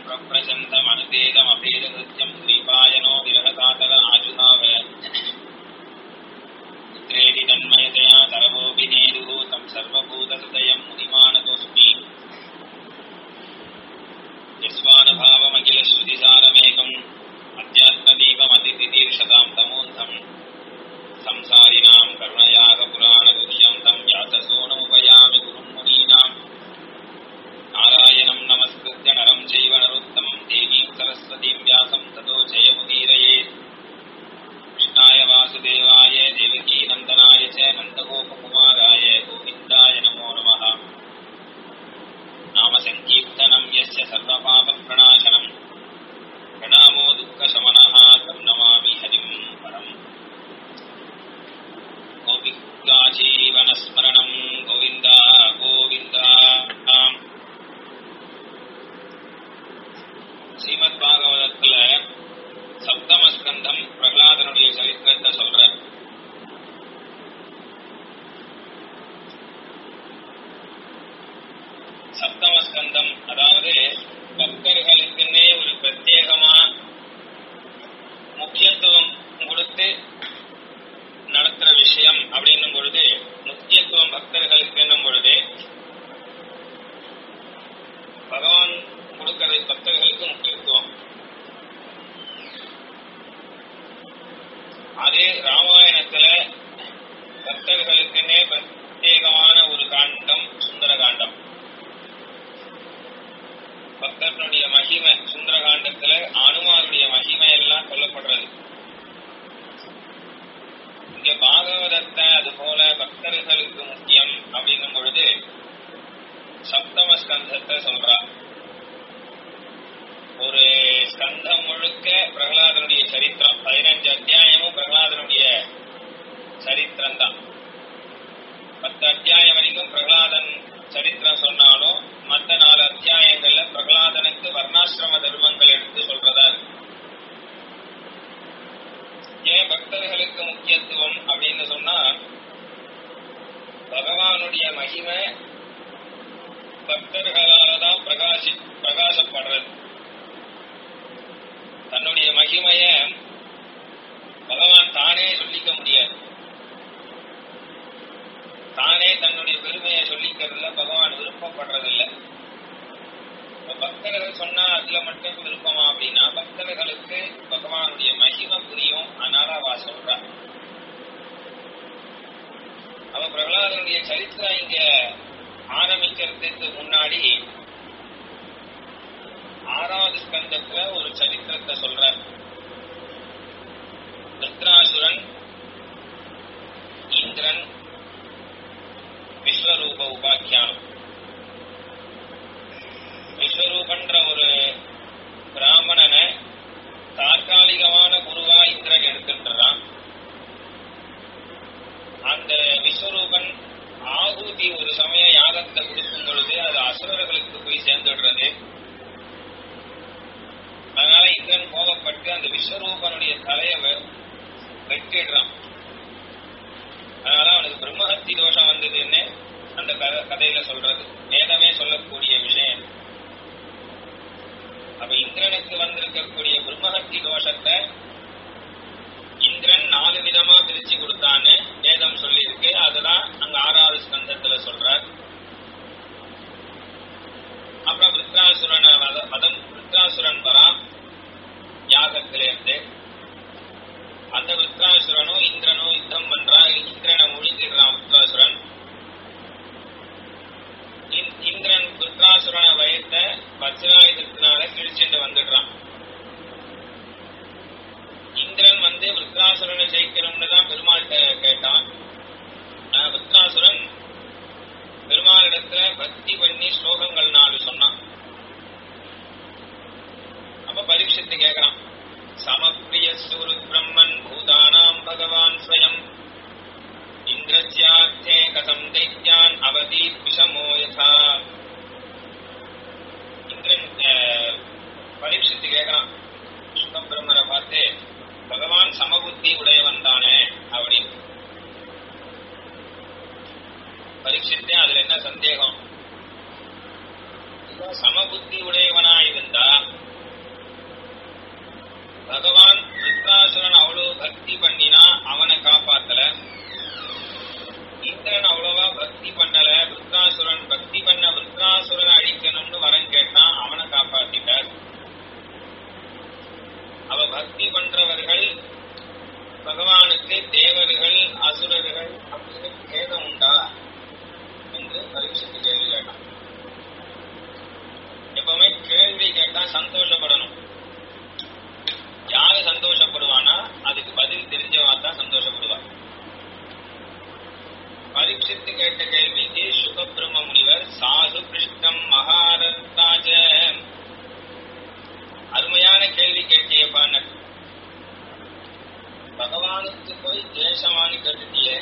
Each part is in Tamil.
प्रप्रशन्तमनुपेदमभेदकृत्यम् श्रीपायनो विरहकातर आजुहाव पुत्रेति तन्मयतया सर्वोऽपि नेदुः तं सर्वभूतहृदयम् मुनिमानतोऽस्मि यस्वानुभावमखिलश्रुतिसारमेकम् अध्यात्मदीपमतितितीर्षतां तमोऽन्धम् संसारिणाम् करुणयागपुराणगुह्यम् तं व्याससोनमुपयामि गुरुम् मुनीनाम् नारायणम् नमस्कृत्य नरम् चैव नरोत्तमम् देवीम् सरस्वतीम् व्यासम् ततो जयमुदीरयेत् कृष्णाय वासुदेवाय देवकीनन्दनाय च नन्दगोपकुमाराय गोविन्दाय नमो नमः नामसङ्कीर्तनम् यस्य सर्वपापप्रणाशनम् प्रणामो दुःखशमनः तं नमामि हरिम् परम् गोपिकाजीवनस्मरणम् गोविन्द गोविन्द ஸ்ரீமத் பாகவதத்துல சப்தம ஸ்கந்தம் பிரகலாதனுடைய சரித்திரத்தை சொல்ற சப்தம ஸ்கந்தம் அதாவது பக்தர்களுக்குன்னே ஒரு பிரத்யேகமா முக்கியத்துவம் கொடுத்து நடத்துற விஷயம் அப்படின்னும் பொழுது முக்கியத்துவம் பக்தர்களுக்கு என்னும் பொழுது பகவான் கொடுக்கிறது பக்தர்களுக்கு முக்கியத்துவம் அதே ராமாயணத்துல பக்தர்களுக்குன்னே பிரத்யேகமான ஒரு காண்டம் சுந்தர காண்டம் பக்தர்களுடைய மகிமை சுந்தர காண்டத்துல அனுமாருடைய மகிமை எல்லாம் சொல்லப்படுறது இங்க பாகவதத்தை அது போல பக்தர்களுக்கு முக்கியம் அப்படின்னும் பொழுது சப்தம ஸ்கந்தத்தை சொல்றா ஒரு ஸ்கந்தம் முழுக்க பிரகலாதனுடைய சரித்திரம் பதினஞ்சு அத்தியாயமும் பிரகலாதனுடைய சரித்திரம் தான் பத்து அத்தியாயம் வரைக்கும் பிரகலாதன் சரித்திரம் சொன்னாலும் மற்ற நாலு அத்தியாயங்கள்ல பிரகலாதனுக்கு வர்ணாசிரம தர்மங்கள் எடுத்து சொல்றதா இருக்கு ஏன் பக்தர்களுக்கு முக்கியத்துவம் அப்படின்னு சொன்னா பகவானுடைய மகிமை பக்தர்களால தான் பிரகாசி பிரகாசப்படுறது தன்னுடைய மகிமைய பகவான் தானே சொல்லிக்க முடியாது தானே தன்னுடைய பெருமையை சொல்லிக்கிறதுல பகவான் விருப்பப்படுறதில்லை பக்தர்கள் சொன்னா அதுல மட்டும் விருப்பமா அப்படின்னா பக்தர்களுக்கு பகவானுடைய மகிமை புரியும் அதனால அவ சொல்றா அவ பிரகலாதனுடைய சரித்திரம் இங்க ஆரம்பிக்கிறதுக்கு முன்னாடி ஆறாவது ஸ்கந்தத்துல ஒரு சரித்திரத்தை சொல்ற வித்ராசுரன் இந்திரன் விஸ்வரூப உபாக்கியானம் விஸ்வரூபன்ற ஒரு பிராமணனை தற்காலிகமான குருவா இந்திரன் எடுத்துட்டுறான் அந்த விஸ்வரூபன் ஆகுதி ஒரு சமய யாகத்தை கொடுக்கும் பொழுது அது அசுரர்களுக்கு போய் சேர்ந்துடுறது அதனால இந்திரன் கோபப்பட்டு அந்த விஸ்வரூபனுடைய தலையை வெட்டிடுறான் அதனால அவனுக்கு பிரம்மஹத்தி தோஷம் வந்ததுன்னு அந்த கதையில சொல்றது வேதமே சொல்லக்கூடிய விஷயம் அப்ப இந்திரனுக்கு வந்திருக்கக்கூடிய பிரம்மஹத்தி தோஷத்தை இந்திரன் நாலு விதமா பிரிச்சு கொடுத்தான்னு வேதம் சொல்லியிருக்கு அதுதான் அங்க ஆறாவது ஸ்கந்தத்துல சொல்றார் அப்புறம் விருத்ராசுரன் மதம் விருத்ராசுரன் வரான் யாகத்திலிருந்து அந்த விருத்ராசுரனும் இந்திரனும் யுத்தம் பண்றா இந்திரனை முழுங்கிடுறான் விருத்ராசுரன் இந்திரன் விருத்ராசுரனை வயத்த வஜ்ராயுதத்தினால கிழிச்சுட்டு வந்துடுறான் இந்திரன் வந்து விருத்ராசுரனை ஜெயிக்கணும்னு தான் பெருமாள்கிட்ட கேட்டான் விருத்ராசுரன் பெருமாளிடத்துல பக்தி பண்ணி ஸ்லோகங்கள் நாலு சொன்னான் அப்ப பரீட்சித்து கேட்கிறான் சமப்பிரிய சூரு பிரம்மன் பூதானாம் பகவான் ஸ்வயம் இந்திரஸ்யார்த்தே கதம் தைத்யான் அவதி விஷமோ யதா இந்திரன் பரீட்சித்து கேட்கிறான் சுகம் பிரம்மனை பார்த்து பகவான் சமபுத்தி உடையவன் தானே அப்படின்னு பரீட்சித்தேன் அதுல என்ன சந்தேகம் சமபுத்தி உடையவனா இருந்தா சந்தோஷப்படணும் யாரு சந்தோஷப்படுவானா அதுக்கு பதில் தெரிஞ்சவா தான் சந்தோஷப்படுவா பரீட்சித்து கேட்ட கேள்விக்கு சுகபிரம்ம முனிவர் சாது கிருஷ்ணம் மகாரத்ராஜ அருமையான கேள்வி கேட்டியப்பான்னு பகவானுக்கு போய் தேசமானு கேட்டுட்டியே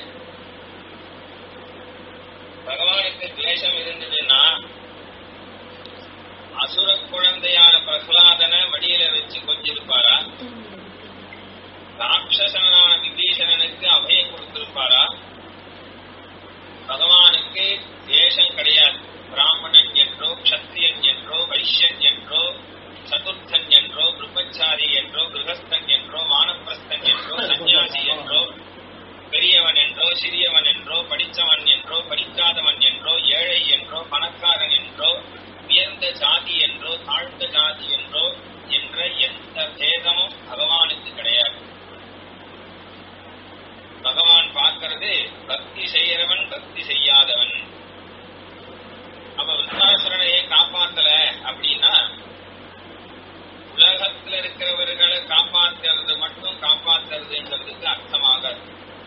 பகவானுக்கு துவேஷம் இருந்ததுன்னா அசுர குழந்தையான பிரகலாதனை மடியில வச்சு கொஞ்சிருப்பாரா ராட்சசனான விபீஷணனுக்கு அபயம் கொடுத்திருப்பாரா பகவானுக்கு தேசம் கிடையாது பிராமணன் என்றோ க்ஷத்ரியன் என்றோ வைஷ்யன் என்றோ சதுர்த்தன் என்றோ பிரம்மச்சாரி என்றோ கிரகஸ்தன் என்றோ வானப்பிரஸ்தன் என்றோ சன்னியாசி என்றோ பெரியவன் என்றோ சிறியவன் என்றோ படித்தவன் என்றோ படிக்காதவன் என்றோ ஏழை என்றோ பணக்காரன் என்றோ உயர்ந்த ஜாதி என்றோ தாழ்ந்த ஜாதி என்றோ என்ற எந்த பேதமும் பகவானுக்கு கிடையாது பகவான் பார்க்கிறது பக்தி செய்யறவன் பக்தி செய்யாதவன் அப்ப விருத்தாசுரனையே காப்பாத்தல அப்படின்னா உலகத்துல இருக்கிறவர்களை காப்பாத்துறது மட்டும் காப்பாத்துறதுங்கிறதுக்கு அர்த்தமாகாது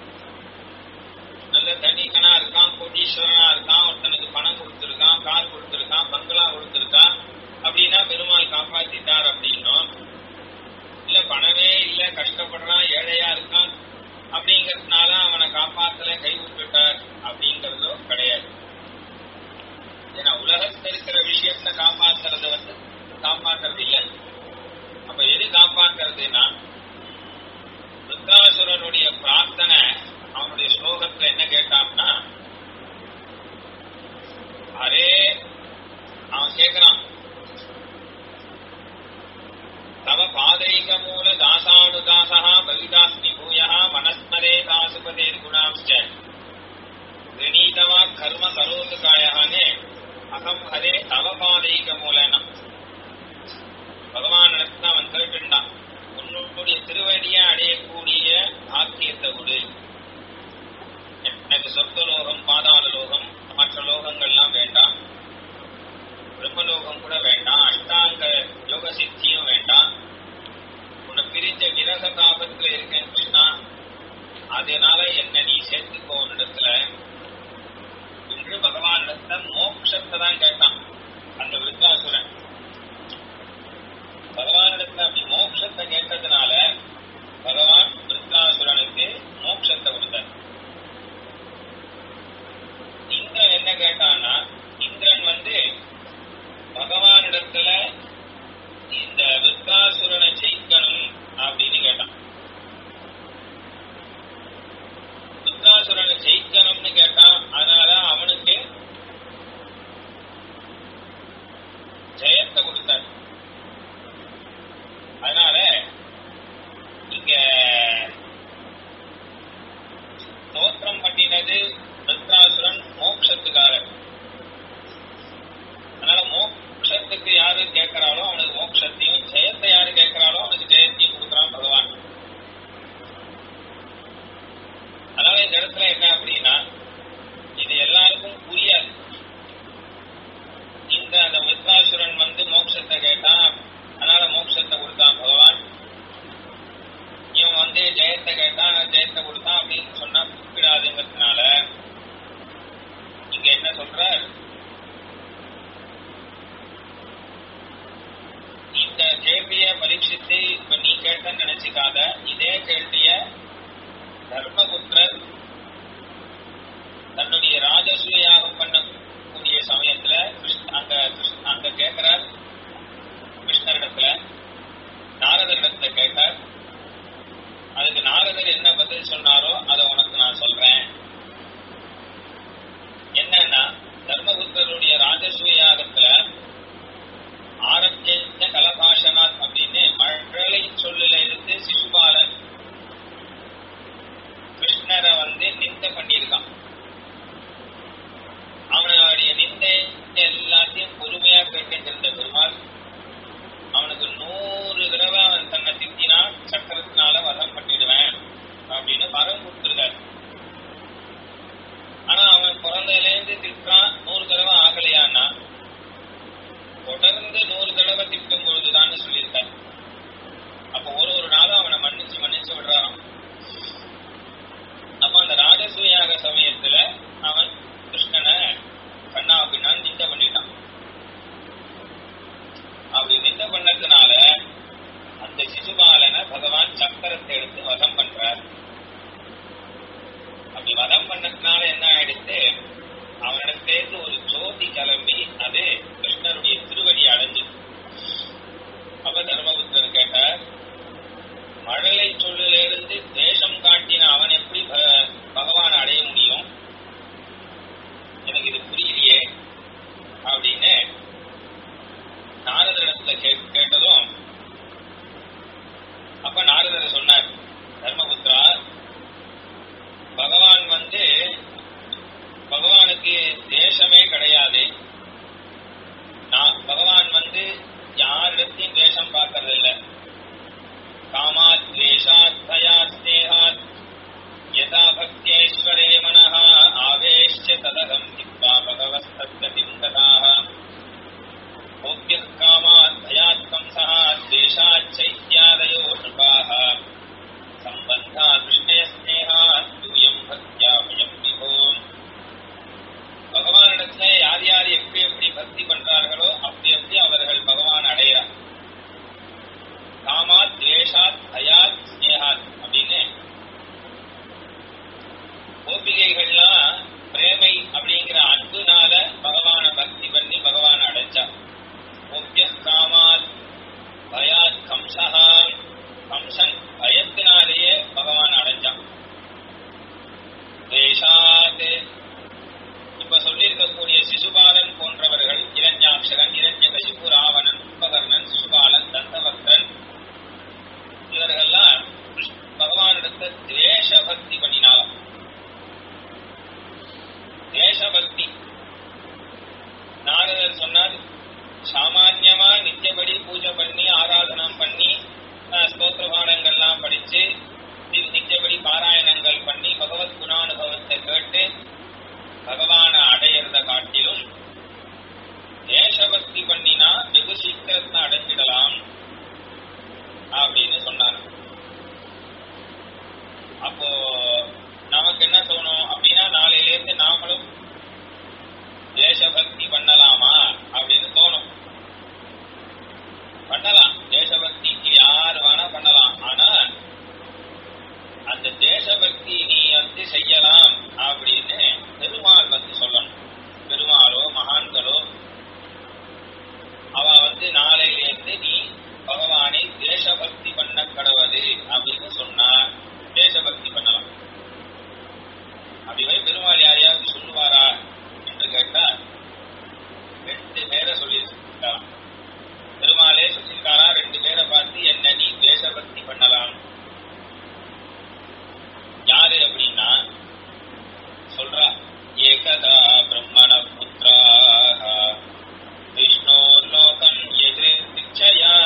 நல்ல தனிக்கனா இருக்கான் கோட்டீஸ்வரனா இருக்கான் ஒருத்தனுக்கு பணம் கொடுத்திருக்கான் கார் கொடுத்திருக்கான் பங்களா கொடுத்திருக்கான் அப்படின்னா பெருமாள் காப்பாத்திட்டார் அப்படின்னும் இல்ல பணமே இல்ல கஷ்டப்படுறான் ஏழையா இருக்கான் அப்படிங்கறதுனால அவனை காப்பாத்தல கை விட்டுட்டார் அப்படிங்கறதோ கிடையாது ஏன்னா உலகத்துல இருக்கிற விஷயத்துல காப்பாத்துறது வந்து காப்பாத்துறது இல்லை அப்ப எது காப்பாத்துறதுன்னா ருத்ராசுரனுடைய பிரார்த்தனை அவனுடைய ஸ்லோகத்துல என்ன கேட்டான்னா அரே அவன் கேட்கிறான் தவ பாதைக மூல தாசானுதாசா பலிதாஸ்மி பூயா மனஸ்மரே தாசுபதே குணாம்ச்ச கிரணீதவா கர்ம கரோது காயானே அகம் ஹரே தவ பாதைக மூலனா பகவான் இடத்துல அவன் கேட்டுண்டான் உன்னுடைய திருவடியை அடையக்கூடிய பாக்கியத்தை கொடு எனக்கு சொர்க்கலோகம் பாதாள லோகம் மற்ற லோகங்கள்லாம் வேண்டாம் பிரம்மலோகம் கூட வேண்டாம் அஷ்டாங்க யோக சித்தியும் வேண்டாம் உன்னை பிரிஞ்ச விரக தாபத்துல இருக்கேன் கிருஷ்ணா அதனால என்ன நீ சேர்த்துக்கோ இடத்துல என்று பகவான் இடத்துல மோட்சத்தை தான் கேட்டான் அந்த விருத்தாசுரன் பகவானிடத்துல அப்படி மோட்சத்தை கேட்டதுனால பகவான் விருத்தாசுரனுக்கு மோட்சத்தை கொடுத்தார் இந்திரன் என்ன கேட்டான்னா இந்திரன் வந்து பகவானிடத்துல இந்த விருத்தாசுரனை ஜெயிக்கணும் அப்படின்னு கேட்டான் விருத்தாசுரனை ஜெயிக்கணும்னு கேட்டான் அதனால அவனுக்கு ஜெயத்தை கொடுத்தார் அதனால இங்க ஸ்தோத்திரம் பண்ணினது விருத்தாசுரன் மோட்சத்துக்காக அதனால மோட்சத்துக்கு யாரு கேட்கிறாளோ அவனுக்கு மோட்சத்தையும் ஜெயத்தை யாரு கேட்கிறாளோ அவனுக்கு ஜெயத்தையும் கொடுக்குறான் பகவான் அதனால இந்த இடத்துல என்ன அப்படின்னா இது எல்லாருக்கும் புரியாது இந்த அந்த விருத்தாசுரன் வந்து மோட்சத்தை கேட்டான் அதனால மோட்சத்தை கொடுத்தான் பகவான் இவன் வந்து ஜெயத்தை கேட்டான் ஜெயத்தை கொடுத்தான் அப்படின்னு சொன்னா குறிப்பிடாதுங்கிறதுனால இங்க என்ன சொல்றார் இந்த கேள்விய பரீட்சித்து இப்ப நீ கேட்டன்னு நினைச்சுக்காத இதே கேள்விய தர்மபுத்திரர் தன்னுடைய ராஜசூயாகம் பண்ணக்கூடிய சமயத்துல கிருஷ்ண அங்க கிருஷ்ண- அங்க கேட்கிறார் கிருஷ்ணரிடத்துல நாரதரிடத்துல கேட்டார் அதுக்கு நாரதர் என்ன பதில் சொன்னாரோ அதை உனக்கு நான் சொல்றேன் என்னன்னா தர்மபுத்தருடைய ராஜசூயாகத்துல ஆரம்பிச்ச கலபாஷனாத் அப்படின்னு மழலை சொல்லுல இருந்து சிசுபாலன் கிருஷ்ணரை வந்து நிந்த பண்ணியிருக்கான் அவனுடைய நிந்தை எல்லாத்தையும் பொறுமையா கேட்டுட்டு இருந்த ராவணத்தை எடுத்து வதம் பண்றார் அப்படி வதம் பண்ணதுனால என்ன ஆயிடுச்சு அவனிடத்திலேருந்து ஒரு ஜோதி கிளம்பி அது கிருஷ்ணருடைய திருவடி அடைஞ்சு அப்ப தர்மபுத்திரர் கேட்டார் மழலை சொல்லிலிருந்து தேசம் காட்டின அவன் எப்படி ப- பகவான் அடைய முடியும் எனக்கு இது புரியலையே அப்படின்னு நாரதரிடத்துல கே- கேட்டதும் அப்ப நாரதர் சொன்னார் தர்மபுத்திரா பகவான் வந்து பகவானுக்கு தேசமே கிடையாது நான் பகவான் வந்து யாரிடத்தையும் தேசம் பார்க்கறது இல்ல காமாத் துவேஷாத் பயாத் ஸ்நேகாத் யதா பக்தியைஸ்வரே மனः ஆவேஷ்ய ததகம் திக்வா பகவஸ்தத்கதிம் ததாः भोग्यः कामात् भयात् कंसः द्वेषात् चैत्यादयो नृपाः सम्बन्धात् विष्णयस्नेहात् यूयम् भक्त्या भयम् विभो பகவானிடத்துல யார் யார் எப்படி எப்படி பக்தி பண்றார்களோ அப்படி எப்படி அவர்கள் பகவான் அடைகிறார் காமாத் துவேஷாத் பயாத் ஸ்னேகாத் அப்படின்னு கோபிகைகள்லாம் பிரேமை அப்படிங்கிற அன்புனால பகவான பக்தி பண்ணி பகவான் அடைஞ்சா கோபிய காமாத் பயாத் கம்சஹா கம்சன் பயத்தினாலேயே பகவான் அடைஞ்சான் துவேஷாத் இப்ப சொல்லியிருக்கக்கூடிய சிசுபாலன் போன்றவர்கள் இரண்யாட்சரன் இரண்யகசிபு ராவணன் கும்பகர்ணன் சிசுபாலன் தந்தவக்ரன் இவர்கள்லாம் பகவானிடத்த துவேஷ பக்தி பண்ணினாலும் தேசபக்தி நாரதர் சொன்னார் சாமான்யமா நித்தியபடி பூஜை பண்ணி ஆராதனம் பண்ணி அஹ், ஸ்தோத்திர பாடங்கள்லாம் படிச்சு தி- நித்தியபடி பாராயணங்கள் பண்ணி பகவத் குணானுபவத்தை கேட்டு பகவானை அடையிறத காட்டிலும் தேசபக்தி பண்ணினா வெகு சீக்கிரத்தை அடைஞ்சிடலாம் அப்படின்னு சொன்னார் அப்போ நமக்கு என்ன தோணும் அப்படின்னா நாளையில இருந்து நாமளும் தேசபக்தி பண்ணலாமா அப்படின்னு தோணும் பண்ணலாம் தேசபக்திக்கு யார் வேணா பண்ணலாம் ஆனா அந்த தேசபக்தி நீ வந்து செய்யலாம் அப்படின்னு பெருமாள் வந்து சொல்லணும் பெருமாளோ மகான்களோ அவ வந்து நாளையில இருந்து நீ பகவானை தேசபக்தி பண்ண கடவுது அப்படின்னு சொன்னா தேசபக்தி பண்ணலாம் அப்படிவே பெருமாள் யாரையாவது சொல்லுவாரா என்று கேட்டா ரெண்டு பேரை சொல்லியிருக்காராம் பெருமாளே சொல்லியிருக்காரா ரெண்டு பேரை பார்த்து என்ன நீ தேசபக்தி பண்ணலாம் யாரு அப்படின்னா சொல்றா ஏகதா பிரம்மண புத்திராக விஷ்ணோ லோகம் எதிர்ச்சயா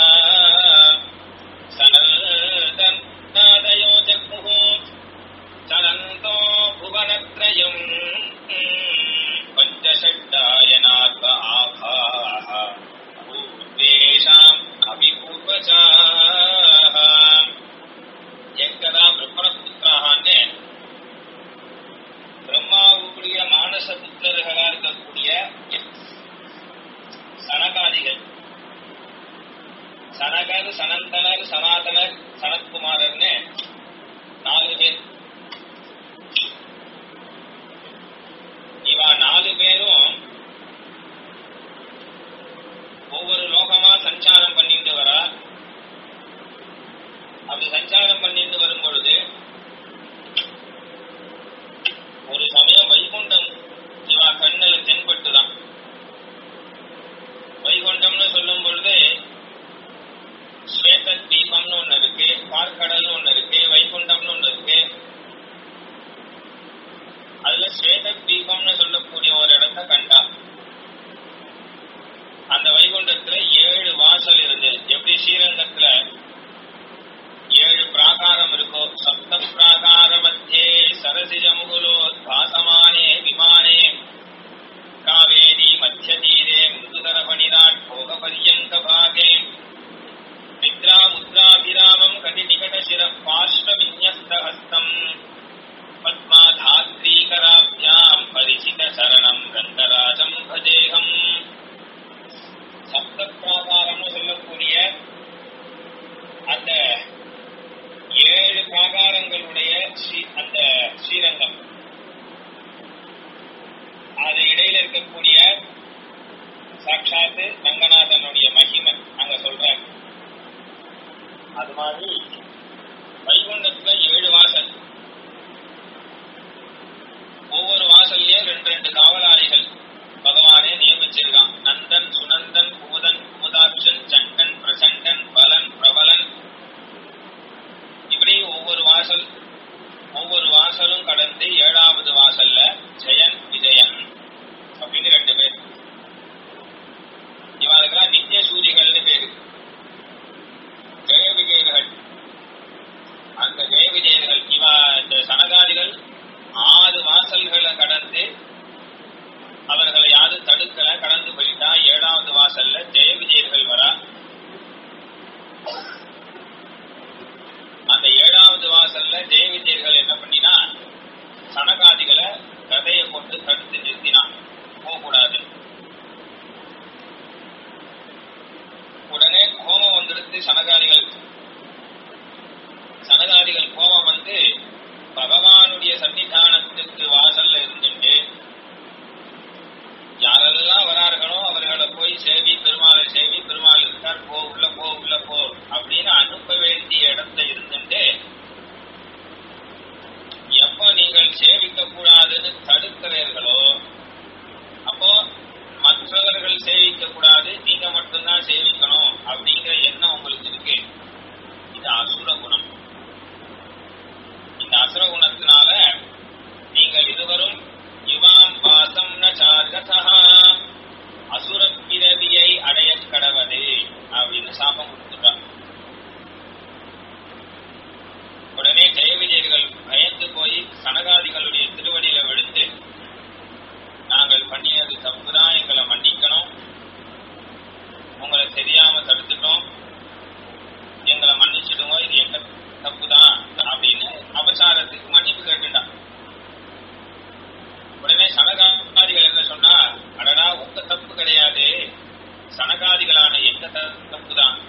சனல்தன் நாதயோ ஜக்முஹு சனந்தோ புவனத்ரயம் பஞ்சஷட்டாயனாத்ம ஆபாः பூர்வேஷாம் அபிபூர்வஜாः எங்கதா பிரம்மணபுத்திராகான்னு பிரம்மாவுடைய மானச புத்திரர்களா இருக்கக்கூடிய சனகாதிகள் சனகர் சனந்தனர் சனாதனர் சனத்குமாரர்னு நாலு பேர் இவா நாலு பேரும் ஒவ்வொரு லோகமா சஞ்சாரம் பண்ணிட்டு வரா அப்படி சஞ்சாரம் பண்ணிட்டு வரும் பொழுது ஒரு சமயம் வைகுண்டம் இவா கண்ணில் தென்பட்டுதான் வைகுண்டம்னு சொல்லும் பொழுது ஸ்வேத தீபம்னு ஒண்ணு இருக்கு பார்க்கடல்னு ஒண்ணு இருக்கு வைகுண்டம்னு ஒண்ணு இருக்கு அதுல ஸ்வேத தீபம்னு சொல்லக்கூடிய ஒரு இடத்த அது மாதிரி வைகுண்டத்துல ஏழு வாசல் ஒவ்வொரு வாசல்லையும் ரெண்டு ரெண்டு காவலாளிகள் பகவானே நியமிச்சிருக்கான் நந்தன் சுனந்தன் குமுதன் குமுதாட்சன் சண்டன் பிரசண்டன் பலன் பிரபலன் இப்படி ஒவ்வொரு வாசல் ஒவ்வொரு வாசலும் கடந்து ஏழாவது வாசல்ல ஜெயன் விஜயன் அப்படின்னு ரெண்டு பேர் இவங்களுக்கெல்லாம் நித்திய சூரிகள்னு பேரு ஜெய விஜயர்கள் அந்த ஜெய விஜயர்கள் இவ இந்த சனகாதிகள் ஆறு வாசல்களை கடந்து அவர்களை யாரும் தடுக்கல கடந்து போயிட்டா ஏழாவது வாசல்ல ஜெய விஜயர்கள் வரா அந்த ஏழாவது வாசல்ல ஜெய விஜயர்கள் என்ன பண்ணினா சனகாதிகளை கதையை கொண்டு தடுத்து நிறுத்தினான் போகக்கூடாது உடனே கோபம் வந்துடுத்து சனகாதிகளுக்கு சனகாதிகள் கோபம் வந்து பகவானுடைய சன்னிதானத்துக்கு வாசல்ல இருந்துட்டு யாரெல்லாம் வரார்களோ அவர்களை போய் சேவி பெருமாளை சேவி பெருமாள் இருக்கார் போ உள்ள போ உள்ள போ அப்படின்னு அனுப்ப வேண்டிய இடத்துல இருந்துட்டு எப்போ நீங்கள் சேவிக்க கூடாதுன்னு தடுக்கிறீர்களோ அப்போ மற்றவர்கள் சேவிக்க கூடாது நீங்க மட்டும்தான் சேவிக்கணும் அப்படிங்கிற எண்ணம் உங்களுக்கு இருக்கு இது அசுர குணம் இந்த அசுர குணத்தினால நீங்கள் இருவரும் யுவாம் பாசம் ந சார்கதா அசுர பிறவியை அடைய கடவது அப்படின்னு சாபம் கொடுத்துட்டார் உடனே ஜெய விஜயர்கள் பயந்து போய் சனகாதிகளுடைய திருவடியில விழுந்து நாங்கள் பண்ணியது தப்புதான் எங்களை மன்னிக்கணும் உங்களை தெரியாம தடுத்துட்டோம் எங்களை மன்னிச்சிடுங்க இது எங்க தப்புதான் அப்படின்னு அபசாரத்துக்கு மன்னிப்பு கேட்டுட்டான் உடனே சனகாதிகள் என்ன சொன்னா அடடா உங்க தப்பு கிடையாது சனகாதிகளான எங்க தப்பு தான்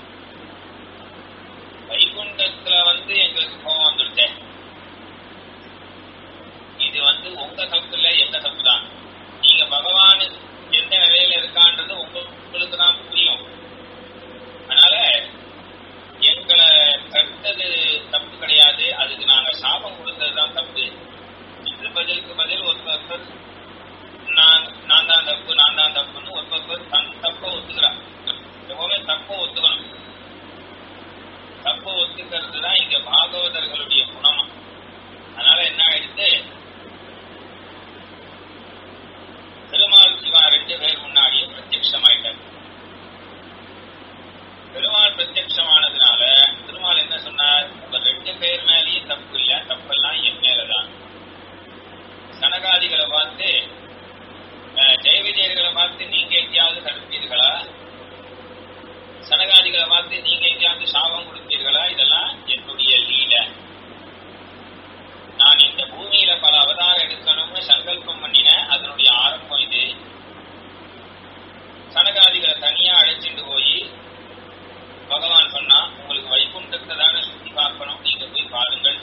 வைகுண்டத்துல வந்து எங்களுக்கு கோபம் வந்துருச்சே இது வந்து உங்க தப்பு இல்ல எங்க தப்பு தான் நீங்க பகவான் எந்த நிலையில இருக்கான்றது உங்களுக்கு தான் புரியும் அதனால எங்களை தடுத்தது தப்பு கிடையாது அதுக்கு நாங்க சாபம் கொடுத்தது தான் தப்பு இது பதிலுக்கு பதில் ஒருத்தர் நான் நான் தான் தப்பு நான் தான் தப்புன்னு ஒருத்தர் தன் தப்ப ஒத்துக்கிறான் எப்பவுமே தப்ப ஒத்துக்கணும் தப்ப ஒத்துக்கிறது தான் இங்க பாகவதர்களுடைய குணமா அதனால என்ன ஆயிடுத்து பெருமாள் சிவா ரெண்டு பேர் முன்னாடியே பிரத்யட்சமாயிட்டார் பெருமாள் பிரத்யட்சமானதுனால பெருமாள் என்ன சொன்னார் உங்க ரெண்டு பேர் மேலேயும் தப்பு இல்ல தப்பெல்லாம் என் மேலதான் சனகாதிகளை பார்த்து அஹ், ஜெய விஜயர்களை பார்த்து நீங்க எங்கேயாவது தடுப்பீர்களா சனகாதிகளை பார்த்து நீங்க எங்கேயாவது சாபம் கொடுப்பீர்களா இதெல்லாம் என்னுடைய லீல நான் இந்த பூமியில பல அவதாரம் எடுக்கணும்னு சங்கல்பம் பண்ணினேன் அதனுடைய ஆரம்பம் இது சனகாதிகளை தனியா அழைச்சிட்டு போய் பகவான் சொன்னா உங்களுக்கு வைகுண்டத்தை தானே சுத்தி பார்க்கணும் நீங்க போய் பாருங்கள்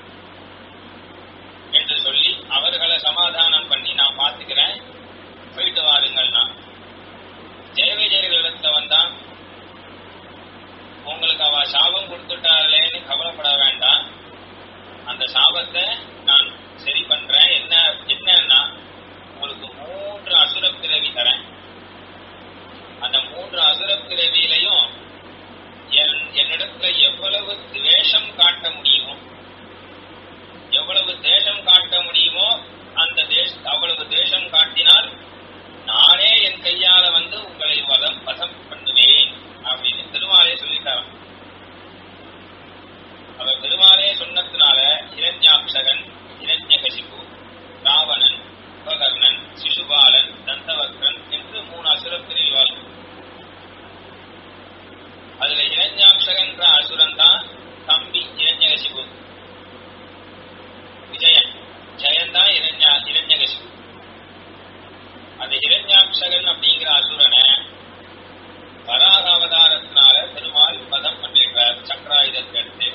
என்று சொல்லி அவர்களை சமாதானம் பண்ணி நான் பார்த்துக்கிறேன் போயிட்டு வாருங்கள்னா ஜெயவிஜயர்களிடத்துல வந்தா உங்களுக்கு அவ சாபம் கொடுத்துட்டாளேன்னு கவலைப்பட வேண்டாம் அந்த சாபத்தை நான் சரி பண்றேன் என்ன என்னன்னா உங்களுக்கு மூன்று அசுர பிறவி தரேன் அந்த மூன்று அசுர பிறவியிலையும் என் என்னிடத்துல எவ்வளவு துவேஷம் காட்ட முடியுமோ எவ்வளவு தேசம் காட்ட முடியுமோ அந்த தேச அவ்வளவு தேசம் காட்டினால் நானே என் கையால வந்து உங்களை வதம் வசம் பண்ணுவேன் அப்படின்னு திருமாலே சொல்லிட்டாராம் அவர் பெருமாளே சொன்னதுனால இரண்யாட்சகன் இரண்யகசிபு ராவணன் உபகர்ணன் சிசுபாலன் தந்தவக்ரன் என்று மூணு அசுர பிரிவாள் அதுல இரண்யாட்சகன்ற அசுரன் தான் தம்பி இரண்யகசிபு விஜயன் ஜெயன் தான் இரண்யா இரண்யகசிபு அந்த இரண்யாட்சகன் அப்படிங்கிற அசுரனை வராக அவதாரத்தினால பெருமாள் பதம் பண்ணிடுறார் சக்கராயுதத்தை எடுத்து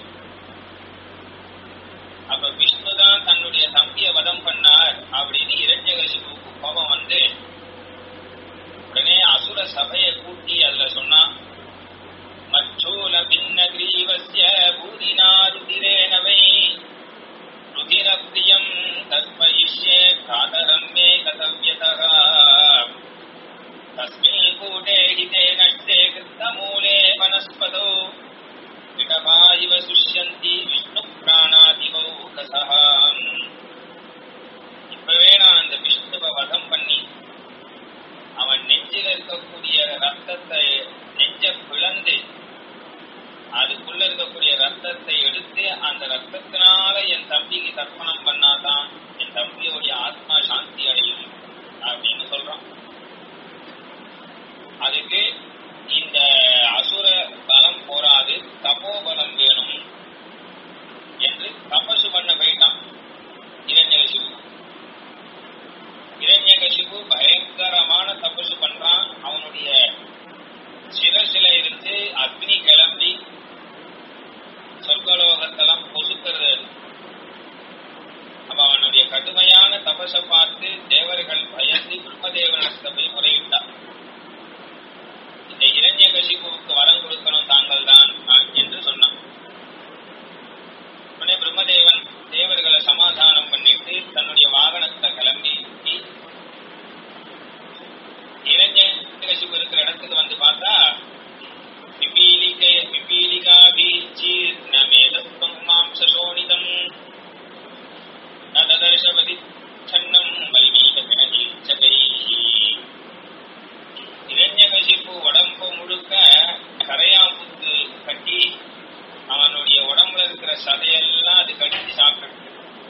அப்ப விஷ்ணு தான் தன்னுடைய தம்பியை வதம் பண்ணார் அப்படின்னு இரண்யகசிபுக்கு கோபம் வந்து உடனே அசுர சபையை கூட்டி அதுல சொன்னா மச்சூல பின்ன கிரீவசிய ரத்தத்தினால என் தம்பிக்கு தர்ப்பணம் பண்ணாதான் என் தம்பியோடைய ஆத்மா சாந்தி அடையும் அப்படின்னு சொல்றான் அதுக்கு இந்த அசுர பலம் போராது தபோ பலம் வேணும் என்று தபசு பண்ண போயிட்டான் இரண்யகசிபு இரண்யகசிபு பயங்கரமான தபசு பண்றான் அவனுடைய சிரசில இருந்து அக்னி கிளம்பி சொர்க்கலோகத்தெல்லாம் பொசுக்கிறது அப்ப அவனுடைய கடுமையான தபசை பார்த்து தேவர்கள் பயந்து பிரம்மதேவனிடத்தை போய் முறையிட்டார் இந்த இரண்யகசிபுவுக்கு வரம் கொடுக்கணும் தாங்கள் தான் என்று சொன்னான் உடனே பிரம்மதேவன் தேவர்களை சமாதானம் பண்ணிட்டு தன்னுடைய வாகனத்தை கிளம்பி இரண்யகசிபு இருக்கிற இடத்துக்கு வந்து பார்த்தா பிபீலிகை பிபீலிகாபி சீர்ணமேதத்வம் மாம்சசோனிதம் நததர்ஷவதி சன்னம் வல்மீகபிணீச்சகைஹி இரண்யகசிப்பு உடம்பு முழுக்க கரையாம்புத்து கட்டி அவனுடைய உடம்புல இருக்கிற சதையெல்லாம் அது கடிச்சு சாப்பிட்டு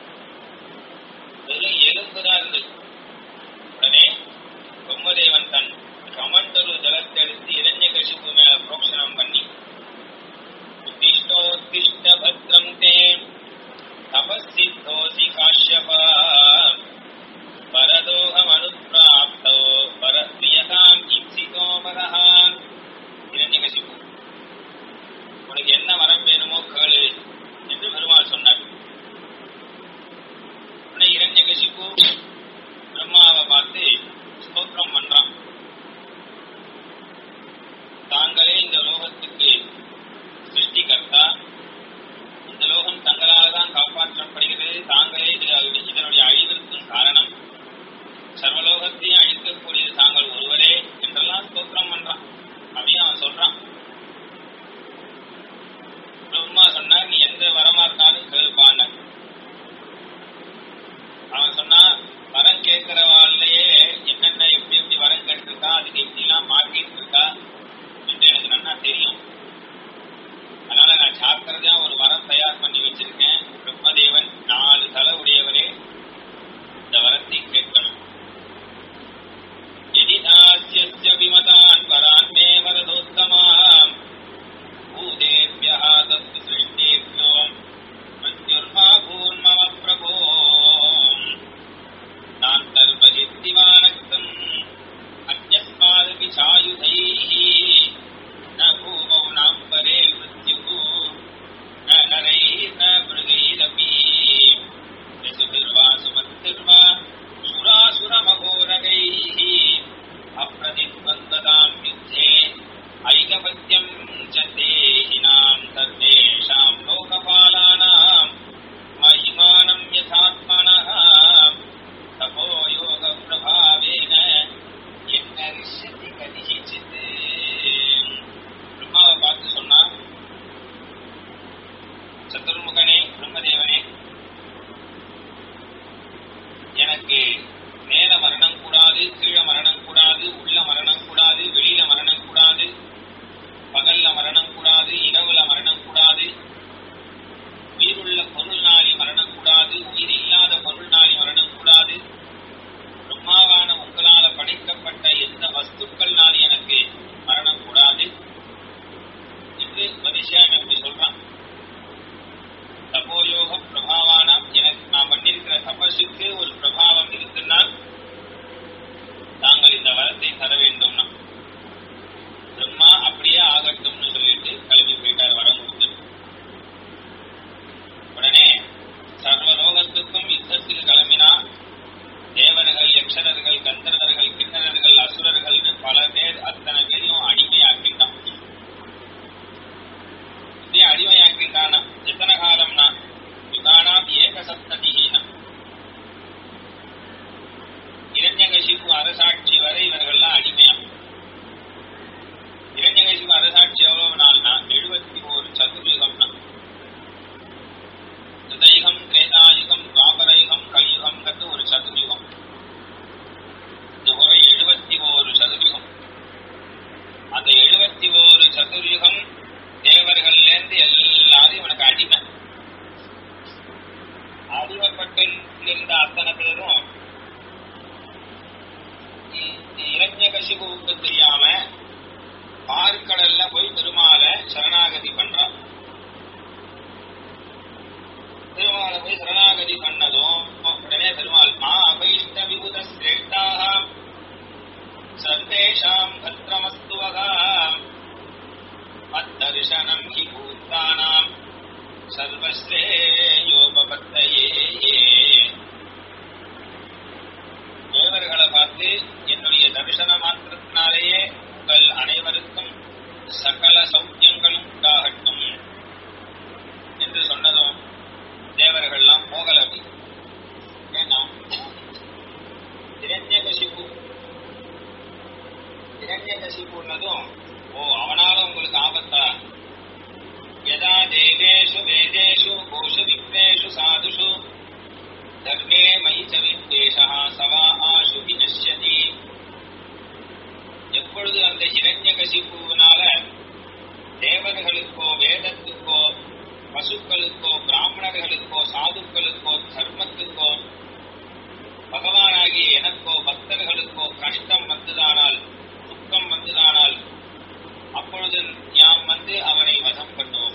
வெறும் எலும்பு தான் இருந்தது உடனே பிரம்மதேவன் தன் கமண்டலு ஜலத்தை எடுத்து இரண்யகசிப்பு மேல புரோக்ஷனம் பண்ணி உத்திஷ்டோத்திஷ்ட பத்ரம் தே தபஸ்தித்தோசி காஷ்யபா பரதோகம் அனுப்பிராப்தோ பரத்ரியதாம் இப்சிதோ பரஹான் இரண்யகசிப்பு உனக்கு என்ன வரம் வேணுமோ கேளு என்று பெருமாள் சொன்னார் உடனே இரண்யகசிப்பு பிரம்மாவை பார்த்து ஸ்தோத்திரம் பண்றான் தாங்களே இந்த லோகத்துக்கு சிருஷ்டிகர்த்தா இந்த லோகம் தங்களால் தான் காப்பாற்றப்படுகிறது தாங்களே இது இதனுடைய அழிவிற்கும் காரணம் சர்வலோகத்தையும் அழிக்கக்கூடியது தாங்கள் ஒருவரே என்றெல்லாம் ஸ்தோத்திரம் பண்றான் அப்படின்னு அவன் சொல்றான் பிரம்மா சொன்னார் நீ எந்த வரமா இருந்தாலும் கேளுப்பான்னு அவன் சொன்னா வரம் கேட்கிறவாள்லயே என்னென்ன எப்படி எப்படி வரம் கேட்டிருக்கா அதுக்கு எப்படி எல்லாம் மார்க்கிட்டு இருக்கா என்று எனக்கு நன்னா தெரியும் அதனால நான் ஜாக்கிரதையா ஒரு வரம் தயார் பண்ணி வச்சிருக்கேன் பிரம்மதேவன் நாலு தலை உடையவரே இந்த வரத்தை கேட்கணும் எதிதாசிய விமதான் வரான் மே வரதோத்தமாம் பூதேபியா தத்து சிருஷ்டேபியோ மிருத்யுர்மா பூர்மம பிரபோ நான் கல்பஜித்திவானக்தம் அந்யஸ்மாது விசாயுதைः न भूमौ नाम्बरे मृत्युः न नरैः न मृगैरपि சர்வஸ்ரேயோபவர்த்தயே தேவர்களை பார்த்து என்னுடைய தரிசன மாத்திரத்தினாலேயே உங்கள் அனைவருக்கும் சகல சௌக்கியங்களும் உண்டாகட்டும் என்று சொன்னதும் தேவர்கள்லாம் போகல அப்படி ஏன்னா இரண்யகசிபு இரண்யகசிபுன்னதும் ஓ அவனால உங்களுக்கு ஆபத்தா யதா தேவேஷு வேதேஷு கோஷு விப்ரேஷு சாதுஷு தர்மே மயி ச வித்வேஷா சவா ஆஷு வினஷ்யதி எப்பொழுது அந்த இரண்யகசிபுவினால தேவர்களுக்கோ வேதத்துக்கோ பசுக்களுக்கோ பிராமணர்களுக்கோ சாதுக்களுக்கோ தர்மத்துக்கோ பகவானாகிய எனக்கோ பக்தர்களுக்கோ கஷ்டம் வந்துதானால் துக்கம் வந்துதானால் அப்பொழுது யாம் வந்து அவனை வதம் பண்ணுவோம்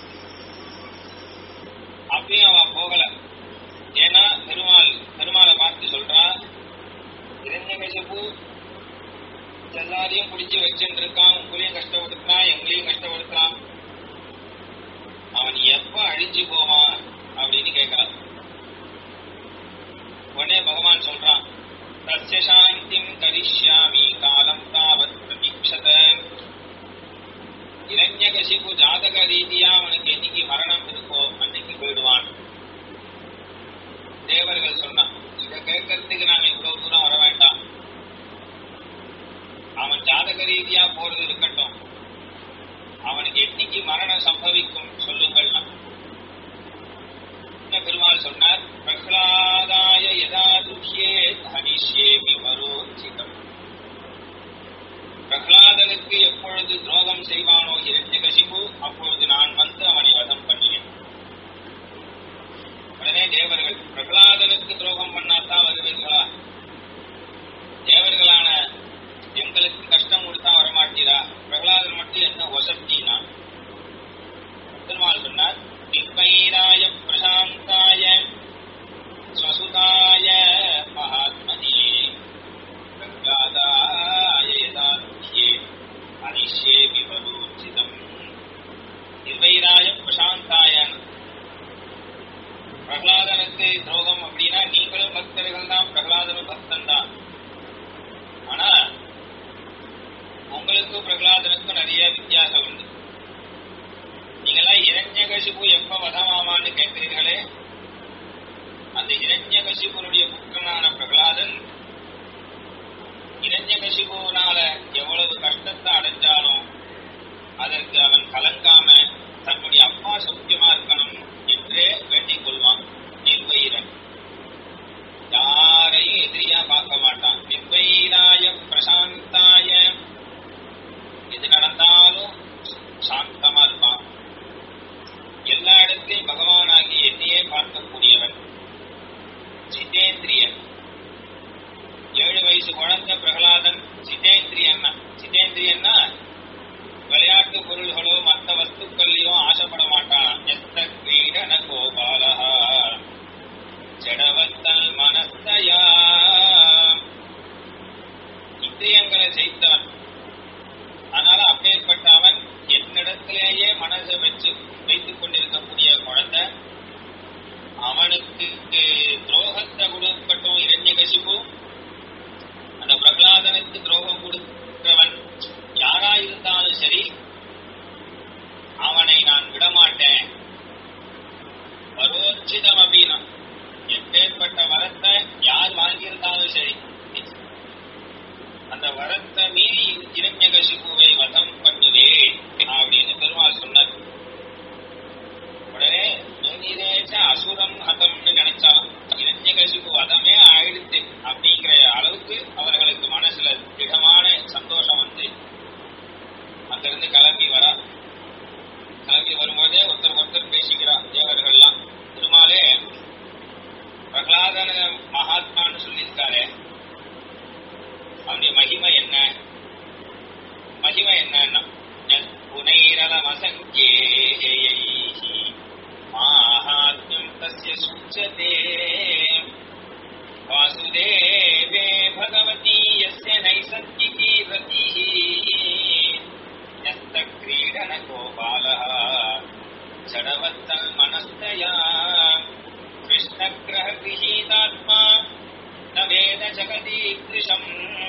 அப்பயும் அவ போகல ஏன்னா பெருமாள் பெருமாளை பார்த்து சொல்றா இரண்யகசிபு எல்லாரையும் பிடிச்சு வச்சுட்டு இருக்கான் உங்களையும் கஷ்டப்படுத்துறான் எங்களையும் கஷ்டப்படுத்துறான் அவன் எப்ப அழிஞ்சு போவான் அப்படின்னு கேட்கிறான் உடனே பகவான் சொல்றான் தஸ்ய சாந்திம் கரிஷ்யாமி காலம் தாவத் பிரதீட்சத இரண்யகசிபு ஜாதக ரீதியா அவனுக்கு என்னைக்கு மரணம் இருக்கோ அன்னைக்கு போயிடுவான் தேவர்கள் சொன்னான் இத கேட்கறதுக்கு நாங்க இவ்வளவு தூரம் வர வேண்டாம் அவன் ஜாதக ரீதியா போறது இருக்கட்டும் அவனுக்கு என்னைக்கு மரணம் சம்பவிக்கும் சொல்லுங்கள் பெருமாள் சொன்னார் பிரகலாதாய யதா துஷ்யே ஹனிஷ்யேமி மரோச்சிதம் பிரகலாதனுக்கு எப்பொழுது துரோகம் செய்வானோ இரண்யகசிபு அப்பொழுது நான் வந்து அவனை வதம் பண்ணினேன் உடனே தேவர்கள் பிரகலாதனுக்கு துரோகம் பண்ணாதான் வருவீர்களா தேவர்களான எங்களுக்கு கஷ்டம் கொடுத்தா வரமாட்டீரா பிரகலாதன் மட்டும் என்ன வசத்தினா பெருமாள் சொன்னார் நிர்பைராய பிரசாந்தாய ஸ்வசுதாய மகாத்மனே பிரகலாதாய யதாத்யே அனிஷ்யே விபரூச்சிதம் நிர்வைராய பிரசாந்தாய பிரகலாதனுக்கு துரோகம் அப்படின்னா நீங்களும் பக்தர்கள் தான் பிரகலாதனும் பக்தன் தான் ஆனா உங்களுக்கும் பிரகலாதனுக்கும் நிறைய வித்தியாசம் உண்டு நீங்கெல்லாம் இரண்யகசிபு எப்ப வதமாமான்னு கேட்கிறீர்களே அந்த இரண்யகசிபுனுடைய புத்திரனான பிரகலாதன் இரண்யகசிபுனால எவ்வளவு கஷ்டத்தை அடைஞ்சாலும் அதற்கு அவன் கலங்காம தன்னுடைய அப்பா சௌக்கியமா இருக்கணும் என்றே வேண்டிக் கொள்வான் நிர்வயிரன் யாரையும் எதிரியா பார்க்க மாட்டான் நிர்வயிராய பிரசாந்தாய எது நடந்தாலும் சாந்தமா இருப்பான் எல்லா இடத்திலையும் பகவானாகி என்னையே பார்க்கக்கூடியவன் ஜிதேந்திரியன் ஏழு வயசு குழந்தை பிரகலாதன் ஜிதேந்திரியன்னா ஜிதேந்திரியன்னா விளையாட்டு பொருள்களோ மற்ற வஸ்துக்களோ ஜகதீத்ரிஷம்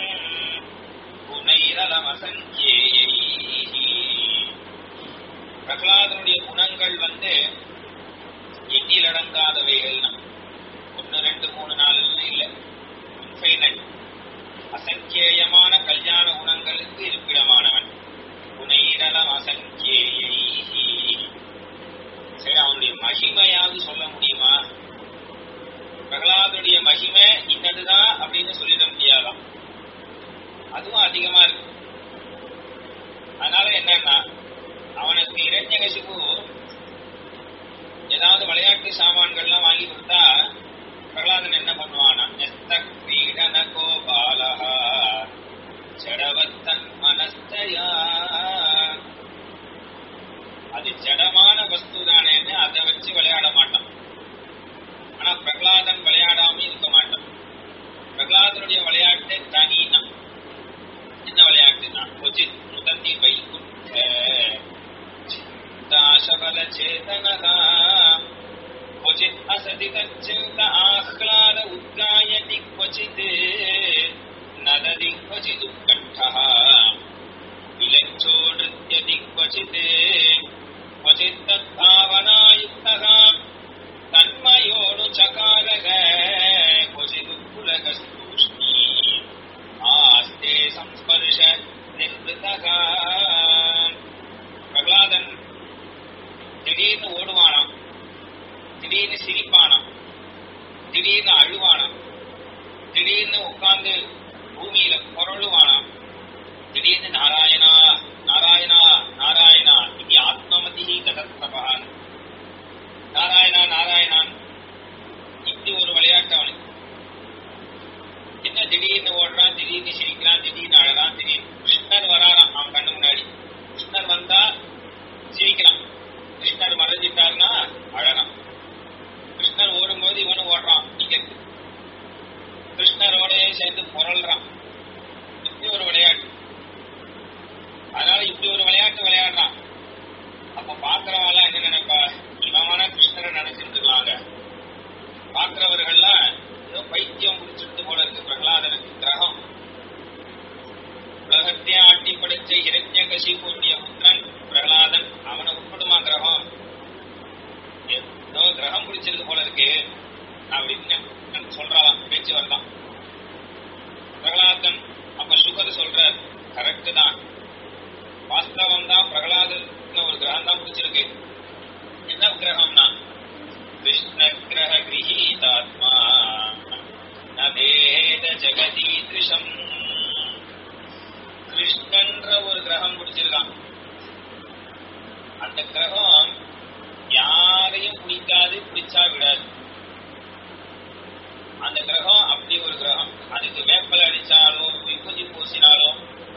குணைரலமசஞ்சேயைः பிரகலாதனுடைய குணங்கள் வந்து எண்ணில் அடங்காதவைகள்னா ஒன்னு ரெண்டு மூணு நாலுன்னு இல்ல இன்ஃபைனட் அசங்கேயமான கல்யாண குணங்களுக்கு இருப்பிடமானவன் குணைரலம் அசங்கேயைः சரி அவனுடைய மகிமையாவது சொல்ல முடியுமா பிரகலாதுடைய மகிமை இன்னதுதான் அப்படின்னு சொல்லிட முடியாதாம் அதுவும் அதிகமா இருக்கு அதனால என்னன்னா அவனுக்கு இரண்யகசிபு ஏதாவது விளையாட்டு சாமான்கள்லாம் வாங்கி கொடுத்தா பிரகலாதன் என்ன பண்ணுவானா எஸ்த கிரீடன கோபாலஹா ஜடவத்தன் மனஸ்தயா அது ஜடமான வஸ்து தானேன்னு அதை வச்சு விளையாட மாட்டான் ஆனா பிரகலாதன் விளையாடாம இருக்க மாட்டான் பிரகலாதனுடைய விளையாட்டு தனினா என்ன விளையாட்டுனா கொச்சித் முதந்தி வைகுண்ட சிந்தாசபல சேதனகா क्वचित् असति तच्चिन्त आह्लाद उद्गायति क्वचित् नदति क्वचिदुत्कण्ठः विलज्जो नृत्यति क्वचित् क्वचित् तद्भावनायुक्तः तन्मयोऽनुचकारः क्वचिदुत्पुलकस्तूष्णी आस्ते संस्पर्श निर्वृतः பிரகலாதன் திடீர்னு ஓடுவானாம் திடீர்னு சிரிப்பானாம் திடீர்னு அழுவானாம் திடீர்னு உட்கார்ந்து பூமியில புரளுவானாம் திடீர்னு நாராயணா நாராயணா நாராயணா இது ஆத்மமதி கதத்தபான் நாராயணா நாராயணான் இப்படி ஒரு விளையாட்டு அவனுக்கு என்ன திடீர்னு ஓடுறான் திடீர்னு சிரிக்கிறான் திடீர்னு அழறான் திடீர்னு கிருஷ்ணர் வராராம் அவன் கண்ணு முன்னாடி கிருஷ்ணர் வந்தா சிரிக்கிறான் கிருஷ்ணர் மறைஞ்சிட்டாருன்னா அழறான் கிருஷ்ணர் ஓடும்போது இவனும் ஓடுறான் டிக்கெட் கிருஷ்ணரோடயே சேர்ந்து புரள்றான் இப்படி ஒரு விளையாட்டு அதனால இப்படி ஒரு விளையாட்டு விளையாடுறான் அப்ப பாக்குறவெல்லாம் என்ன நினைப்பா இவமான கிருஷ்ணரை நினைச்சிட்டு இருக்காங்க பாக்குறவர்கள்லாம் ஏதோ பைத்தியம் பிடிச்சிட்டு போல இருக்கு பிரகலாதனுக்கு கிரகம் உலகத்தையே ஆட்டி படைச்ச இரண்ய கசிபுடைய புத்திரன் பிரகலாதன் அவனை உட்படுமா கிரகம் ஏதோ கிரகம் பிடிச்சிருக்கு போல இருக்கு அப்படின்னு சொல்றான் பேச்சு வரலாம் பிரகலாதன் அப்ப சுகர் சொல்றார் கரெக்ட் தான் வாஸ்தவம் தான் பிரகலாதன் ஒரு கிரகம் தான் பிடிச்சிருக்கு என்ன கிரகம்னா கிருஷ்ண கிரக கிரகீதாத்மா நபேத ஜெகதீதிருஷம் கிருஷ்ணன்ற ஒரு கிரகம் பிடிச்சிருக்கான் அந்த கிரகம் யாரையும் பிடிக்காது பிடிச்சா விடாது அந்த கிரகம் அப்படி ஒரு கிரகம் அதுக்கு வேப்பல் அடிச்சாலோ விபூதி பூசினாலோ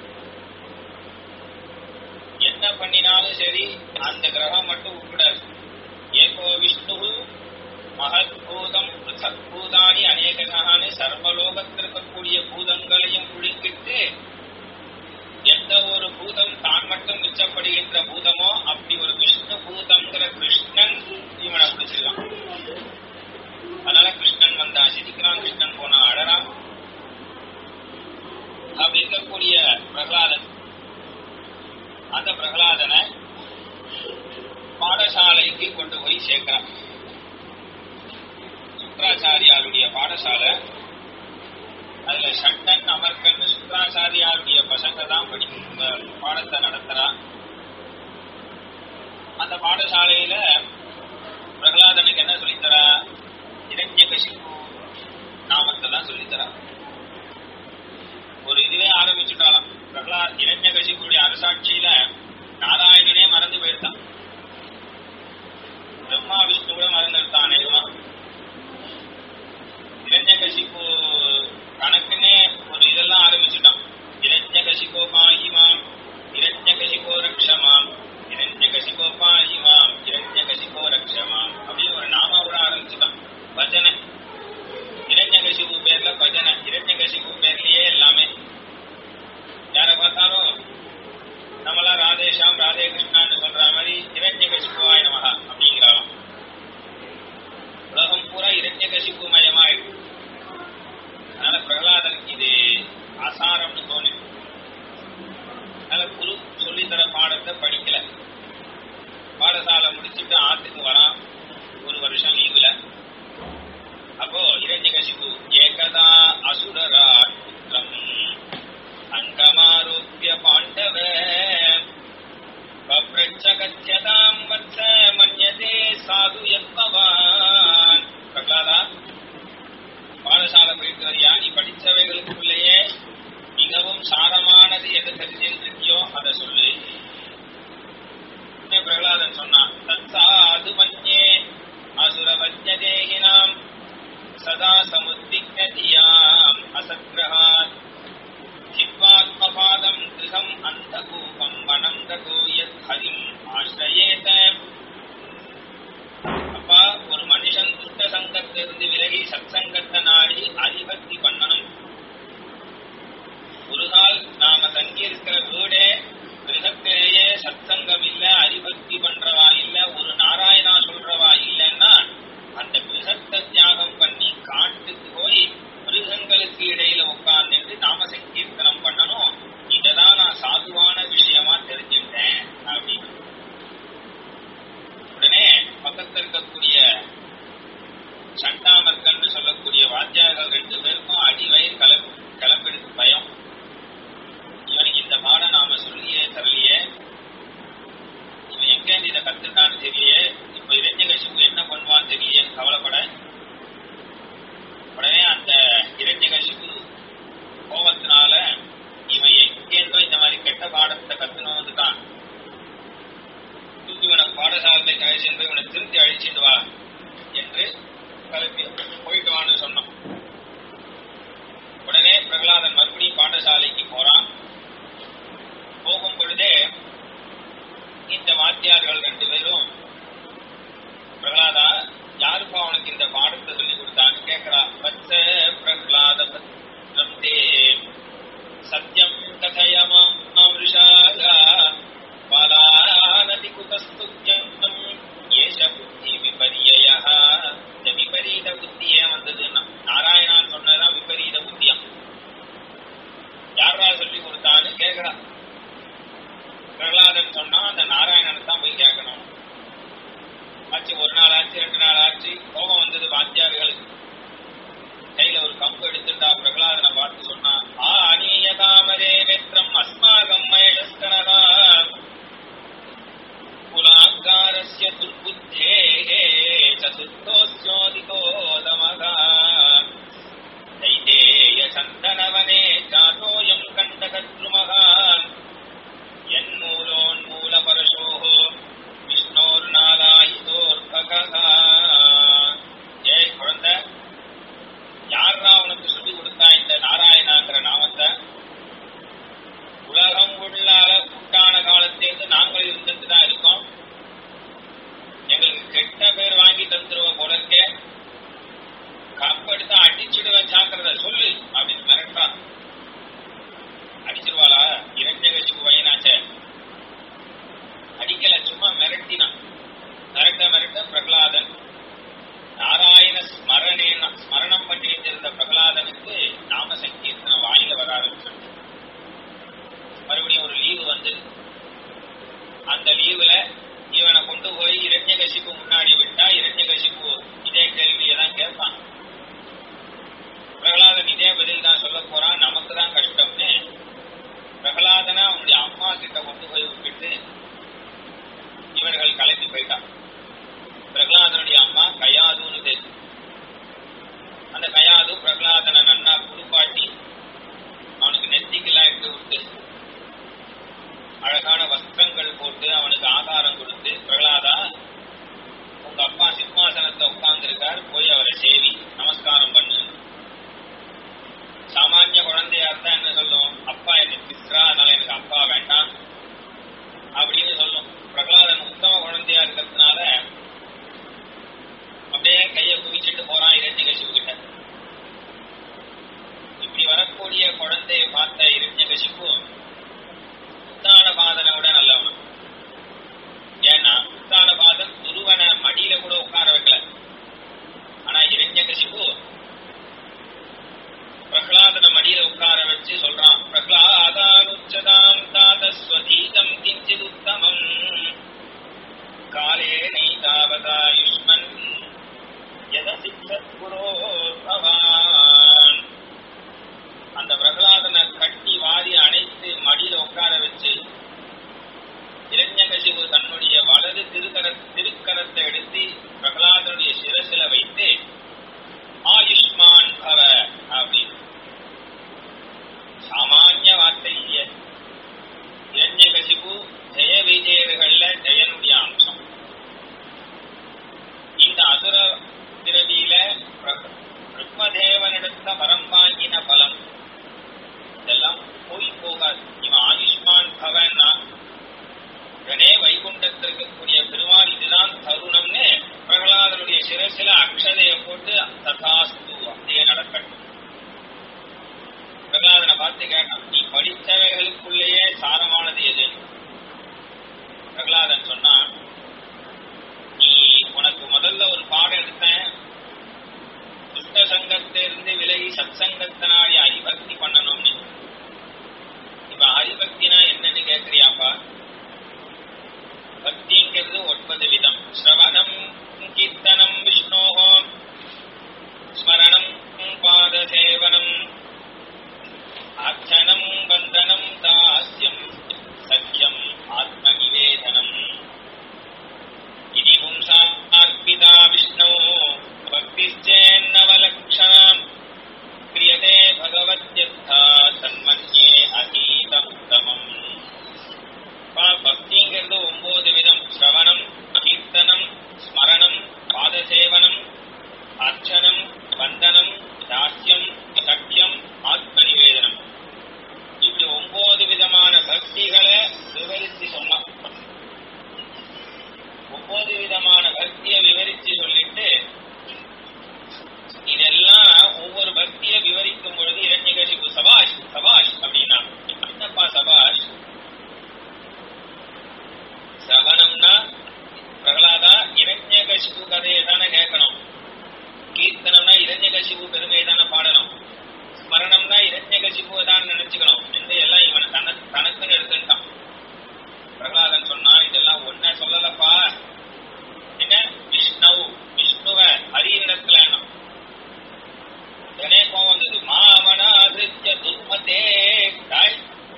என்ன பண்ணினாலும் சரி அந்த கிரகம் மட்டும் விட்டுடாது ஏகோ விஷ்ணு மகத் பூதம் பிருத்தக் பூதானி அநேகசானு சர்வலோகத்தில் இருக்கக்கூடிய பூதங்களையும் குழுக்கிட்டு எந்த ஒரு பூதம் தான் மட்டும் மிச்சப்படுகின்ற பூதமோ அப்படி ஒரு விஷ்ணு பூதம்ங்கிற கிருஷ்ணன் இவனை பிடிச்சிருக்கான் அதனால கிருஷ்ணன் வந்தா சிரிக்கிறான் கிருஷ்ணன் போனா அழறான் அப்படி இருக்கக்கூடிய பிரகலாதன் அந்த பிரகலாதனை பாடசாலைக்கு கொண்டு போய் சேர்க்கிறான் சுக்கராச்சாரியாருடைய பாடசாலை அதுல சட்டன் அமர்கன் சுக்கராச்சாரியாருடைய பசங்க தான் படி பாடத்தை நடத்துறான் அந்த பாடசாலையில பிரகலாதனுக்கு என்ன சொல்லித்தரா இரண்ய கசிப்பு நாமத்தை தான் சொல்லித்தரா ஒரு இதுவே ஆரம்பிச்சுட்டாலாம் பிரகலாத் இரண்ய கசிப்புடைய அரசாட்சியில நாராயணனே மறந்து போயிருந்தான் பிரம்மா விஷ்ணு கூட மறந்துட்டான் அநேகமா இரண்ய கசிப்பு கணக்குன்னே ஒரு இதெல்லாம் ஆரம்பிச்சுட்டான் இரண்ய கசிப்போ பாயிமாம் இரண்ய கசிப்போ ரக்ஷமாம் இரண்ய கசிப்போ பாயிமாம் இரண்ய கசிப்போ ரக்ஷமாம் அப்படின்னு ஒரு நாமா கூட ஆரம்பிச்சுட்டான் பஜனை இரண்ய கசிப்பு பேர்ல பஜனை இரண்ய கசிப்பு பேர்லயே எல்லாமே யார பார்த்தாலும் நம்மளாம் ராதா ஆத்துக்கு வரான் ஒரு வருஷம் லீவுல அப்போ இரண்யகசிபு ஏகதா அசுரராட் புத்திரம் அங்கமாரோப்பிய பாண்டவ பப்ரச்சகத்யதாம் வத்ச மன்யதே சாது என்பவான் பிரகலாதா பாடசாலை போயிட்டு வரியா நீ படிச்சவைகளுக்குள்ளேயே மிகவும் சாரமானது எது தெரிஞ்சிருக்கியோ அதை சொல்லு உடனே பிரகலாதன் சொன்னான் தத்சாது மன்யே அசுரவஜ்ஞதேகினாம் சதா சமுத்திக்னதியாம் அசத்ரஹாத் சித்வாத்மபாதம் கிருஹம் அந்தகூபம் வனம் தகோ யத் ஹரிம் ஆශ්‍රயேத அப்பா ஒரு மனுஷன் துஷ்ட சங்கத்திலிருந்து விலகி சத்சங்கத்தை நாடி அதிபக்தி பண்ணணும் ஒரு நாள் நாம தங்கியிருக்கிற வீடே கிரகத்திலேயே சத்சங்கம் இல்ல அதிபக்தி பண்றவா இல்ல ஒரு நாராயணா சொல்றவா இல்லைன்னா அந்த கிரகத்தை தியாகம் பண்ணி காட்டுக்கு போய் மிருகங்களுக்கு இடையில உட்கார்ந்து நாம சங்கீர்த்தனம் பண்ணணும் இததான் நான் சாதுவான விஷயமா தெரிஞ்சுட்டேன் அப்படின்னு உடனே பக்கத்துல இருக்கக்கூடிய சண்டாமர்கன்னு சொல்லக்கூடிய வாத்தியார்கள் ரெண்டு பேருக்கும் அடி வயிறு கலப்பு கிளம்பிடுது பயம் இவனுக்கு இந்த பாடம் நாம சொல்லியே தரலையே இவன் எங்க இருந்து இதை கத்துட்டான்னு தெரியலையே இப்ப இரண்யகசிபு என்ன பண்ணுவான்னு தெரியலையேன்னு கவலைப்பட உடனே அந்த இரண்யகசிபு கோபத்தினால இவன் எங்கேருந்தோ இந்த மாதிரி கெட்ட பாடத்தை கத்துனது தான் இவனை பாடசாலை அழைச்சிட்டு போய் இவனை திருத்தி அழிச்சிட்டு வா என்று கலப்பி போயிட்டு வான்னு சொன்னான் உடனே பிரகலாதன் மறுபடியும் பாடசாலைக்கு போறான் போகும் பொழுதே இந்த வாத்தியார்கள் ரெண்டு பேரும் பிரகலாதா யாருப்பா அவனுக்கு இந்த பாடத்தை சொல்லி கொடுத்தான்னு கேட்கிறா வச்ச பிரகலாத பத்ரம் தே சத்யம் கதயமாம் ரிஷாகா பாலானதி குதஸ்துத்யம் ஏஷ புத்தி விபரிய இந்த விபரீத புத்தி ஏன் வந்ததுன்னா நாராயணான் சொன்னதுதான் விபரீத புத்தியம் யாரா சொல்லி கொடுத்தான்னு கேட்கிறான் பிரகலாதன் சொன்னா அந்த நாராயணனை தான் போய் கேட்கணும் ஆச்சு ஒரு நாள் ஆச்சு ரெண்டு நாள் ஆச்சு கோபம் வந்தது வாத்தியார்களுக்கு கையில ஒரு கம்பு எடுத்துட்டா பிரகலாதனை பார்த்து சொன்னா ஆ அநீய தாமரே நேத்திரம் அஸ்மாகம் மயஸ்கனதா குலாங்காரஸ்ய துர்புத்தேः சதுர்த்தோஸ்யோதிகோ தமகா தைதேய சந்தனவனே ஜாதோயம் கண்டகத்ருமகா यन्मूलोन्मूलपरशोः விஷ்ணோர்நாலாயிதோர்பகா ஏய் குழந்தை யாரா உனக்கு சொல்லி கொடுத்தா இந்த நாராயணாங்கிற நாமத்தை உலகம் உள்ளால கூட்டான காலத்திலிருந்து நாங்கள் இருந்துட்டு தான் இருக்கோம் எங்களுக்கு கெட்ட பேர் வாங்கி தந்துருவ போல இருக்கே தாவதாயுஷ்மன் யதசித்தத்குரோ பவான் அந்த பிரகலாதனை கட்டி வாரி அணைத்து மடியில உட்கார வச்சு இரண்யகசிபு தன்னுடைய வலது திருக்கர திருக்கரத்தை எடுத்து பிரகலாதனுடைய சிரசில வைத்து ஆயுஷ்மான் பவ அப்படின்னு சாமானிய வார்த்தை இல்லையே இரண்யகசிபு ஜெய விஜயர்கள்ல ஜெயனுடைய அம்சம் இந்த அசுர பிறவியில பிர- பிரம்மதேவனிடத்த வரம் வாங்கின பலம் இதெல்லாம் போய் போகாது இவன் ஆயுஷ்மான் பவன்னா உடனே வைகுண்டத்திற்கு கூடிய பெருமாள் இதுதான் தருணம்னு பிரகலாதனுடைய சிரசில அக்ஷதையை போட்டு ததாஸ்து அப்படியே நடக்கட்டும் பிரகலாதனை பார்த்து கேட்டான் நீ படித்தவைகளுக்குள்ளேயே சாரமானது எது பிரகலாதன் சொன்னான் நீ உனக்கு முதல்ல ஒரு பாடம் எடுத்தேன் துஷ்ட சங்கத்திலிருந்து விலகி சத்சங்கத்தினாடி ஹரிபக்தி பண்ணணும்னு இப்ப ஹரிபக்தினா என்னன்னு கேக்குறியாப்பா பக்திங்கிறது ஒன்பது விதம் ஸ்ரவணம் கீர்த்தனம் விஷ்ணோகோ ஸ்மரணம் பாதசேவனம் அர்ச்சனம் வந்தனம் தாஸ்யம் சத்யம் ஆத்மநிவேதனம் इति पुंसार्पिता विष्णौ भक्तिश्चेन्नवलक्षणाम् क्रियते भगवत्यर्था तन्मन्ये अतीतमुत्तमम् பக்திங்கிறது ஒன்பது விதம் சிரவணம் கீர்த்தனம் ஸ்மரணம் பாதசேவனம் அர்ச்சனம் வந்தனம் தாஸ்யம் சத்தியம் ஆத்ம நிவேதனம் இப்படி ஒன்பது விதமான பக்திகளை விவரித்து சொன்னான் ஒன்பது விதமான பக்தியை விவரிச்சு சொல்லிட்டு இதெல்லாம் ஒவ்வொரு பக்தியை விவரிக்கும் பொழுது இரண்யகசிபு சபாஷ் சபாஷ் அப்படின்னா என்னப்பா சபாஷ் சிரவணம்னா பிரகலாதா இரண்யகசிபு கதையை தானே கேட்கணும் கீர்த்தனம்னா இரண்யகசிபு பெருமையை தானே பாடணும் ஸ்மரணம்னா இரண்யகசிபுவை தான் நினைச்சுக்கணும் என்று எல்லாம் இவன் தன தனக்குன்னு எடுத்துட்டான் பிரகலாதன் சொன்னா இதெல்லாம் ஒன்ன சொல்லலப்பா என்ன விஷ்ணு விஷ்ணுவ ஹரியிடத்துல உடனே கோவம் வந்தது மாமனாதித்ய துர்மதே தாய்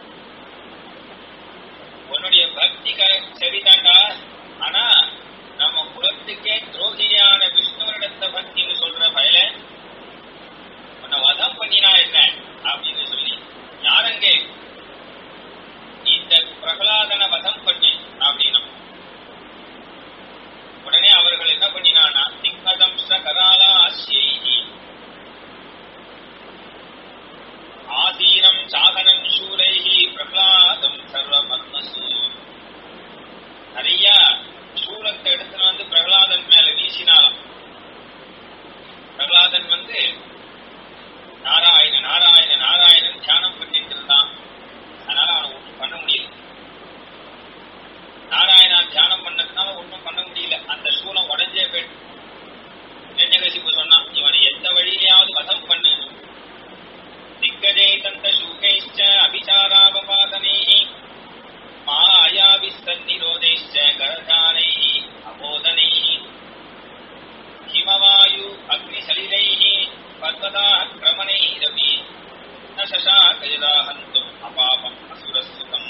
உன்னுடைய பக்தி க- சரிதாண்டா ஆனா நம்ம குலத்துக்கே துரோகியான விஷ்ணுவனிடத்த பக்தின்னு சொல்ற பயல உன்னை வதம் பண்ணினா என்ன அப்படின்னு சொல்லி யாரங்கே இந்த பிரகலாதன வதம் பண்ணி அப்படின்னா உடனே அவர்கள் என்ன பண்ணினானா திக்மதம் கராலா ஆசியைஹி ஆசீனம் சாகனம் சூரைஹி பிரகலாதம் சர்வ மர்மசு நிறைய சூலத்தை எடுத்துன்னு வந்து பிரகலாதன் மேல வீசினாலாம் பிரகலாதன் வந்து நாராயண நாராயண நாராயணன் தியானம் பண்ணிட்டு இருந்தான் அதனால அவனை ஒண்ணும் பண்ண முடியல நாராயணா தியானம் பண்ணதுனால ஒண்ணும் பண்ண முடியல அந்த சூலம் உடஞ்சே போயிட்டு இரண்யகசிப்பு சொன்னான் இவனை எந்த வழியிலையாவது வதம் பண்ணு திக்கஜை தந்த சூகைச்ச அபிசாராபபாதனை மாயாபிஸ்தன்னிரோதைச்ச கரதானை அபோதனை ஹிமவாயு அக்னிசலிலை பர்வதாக கிரமணைரபி ந சசாகயதா ஹந்தும் அபாபம் அசுரசுகம்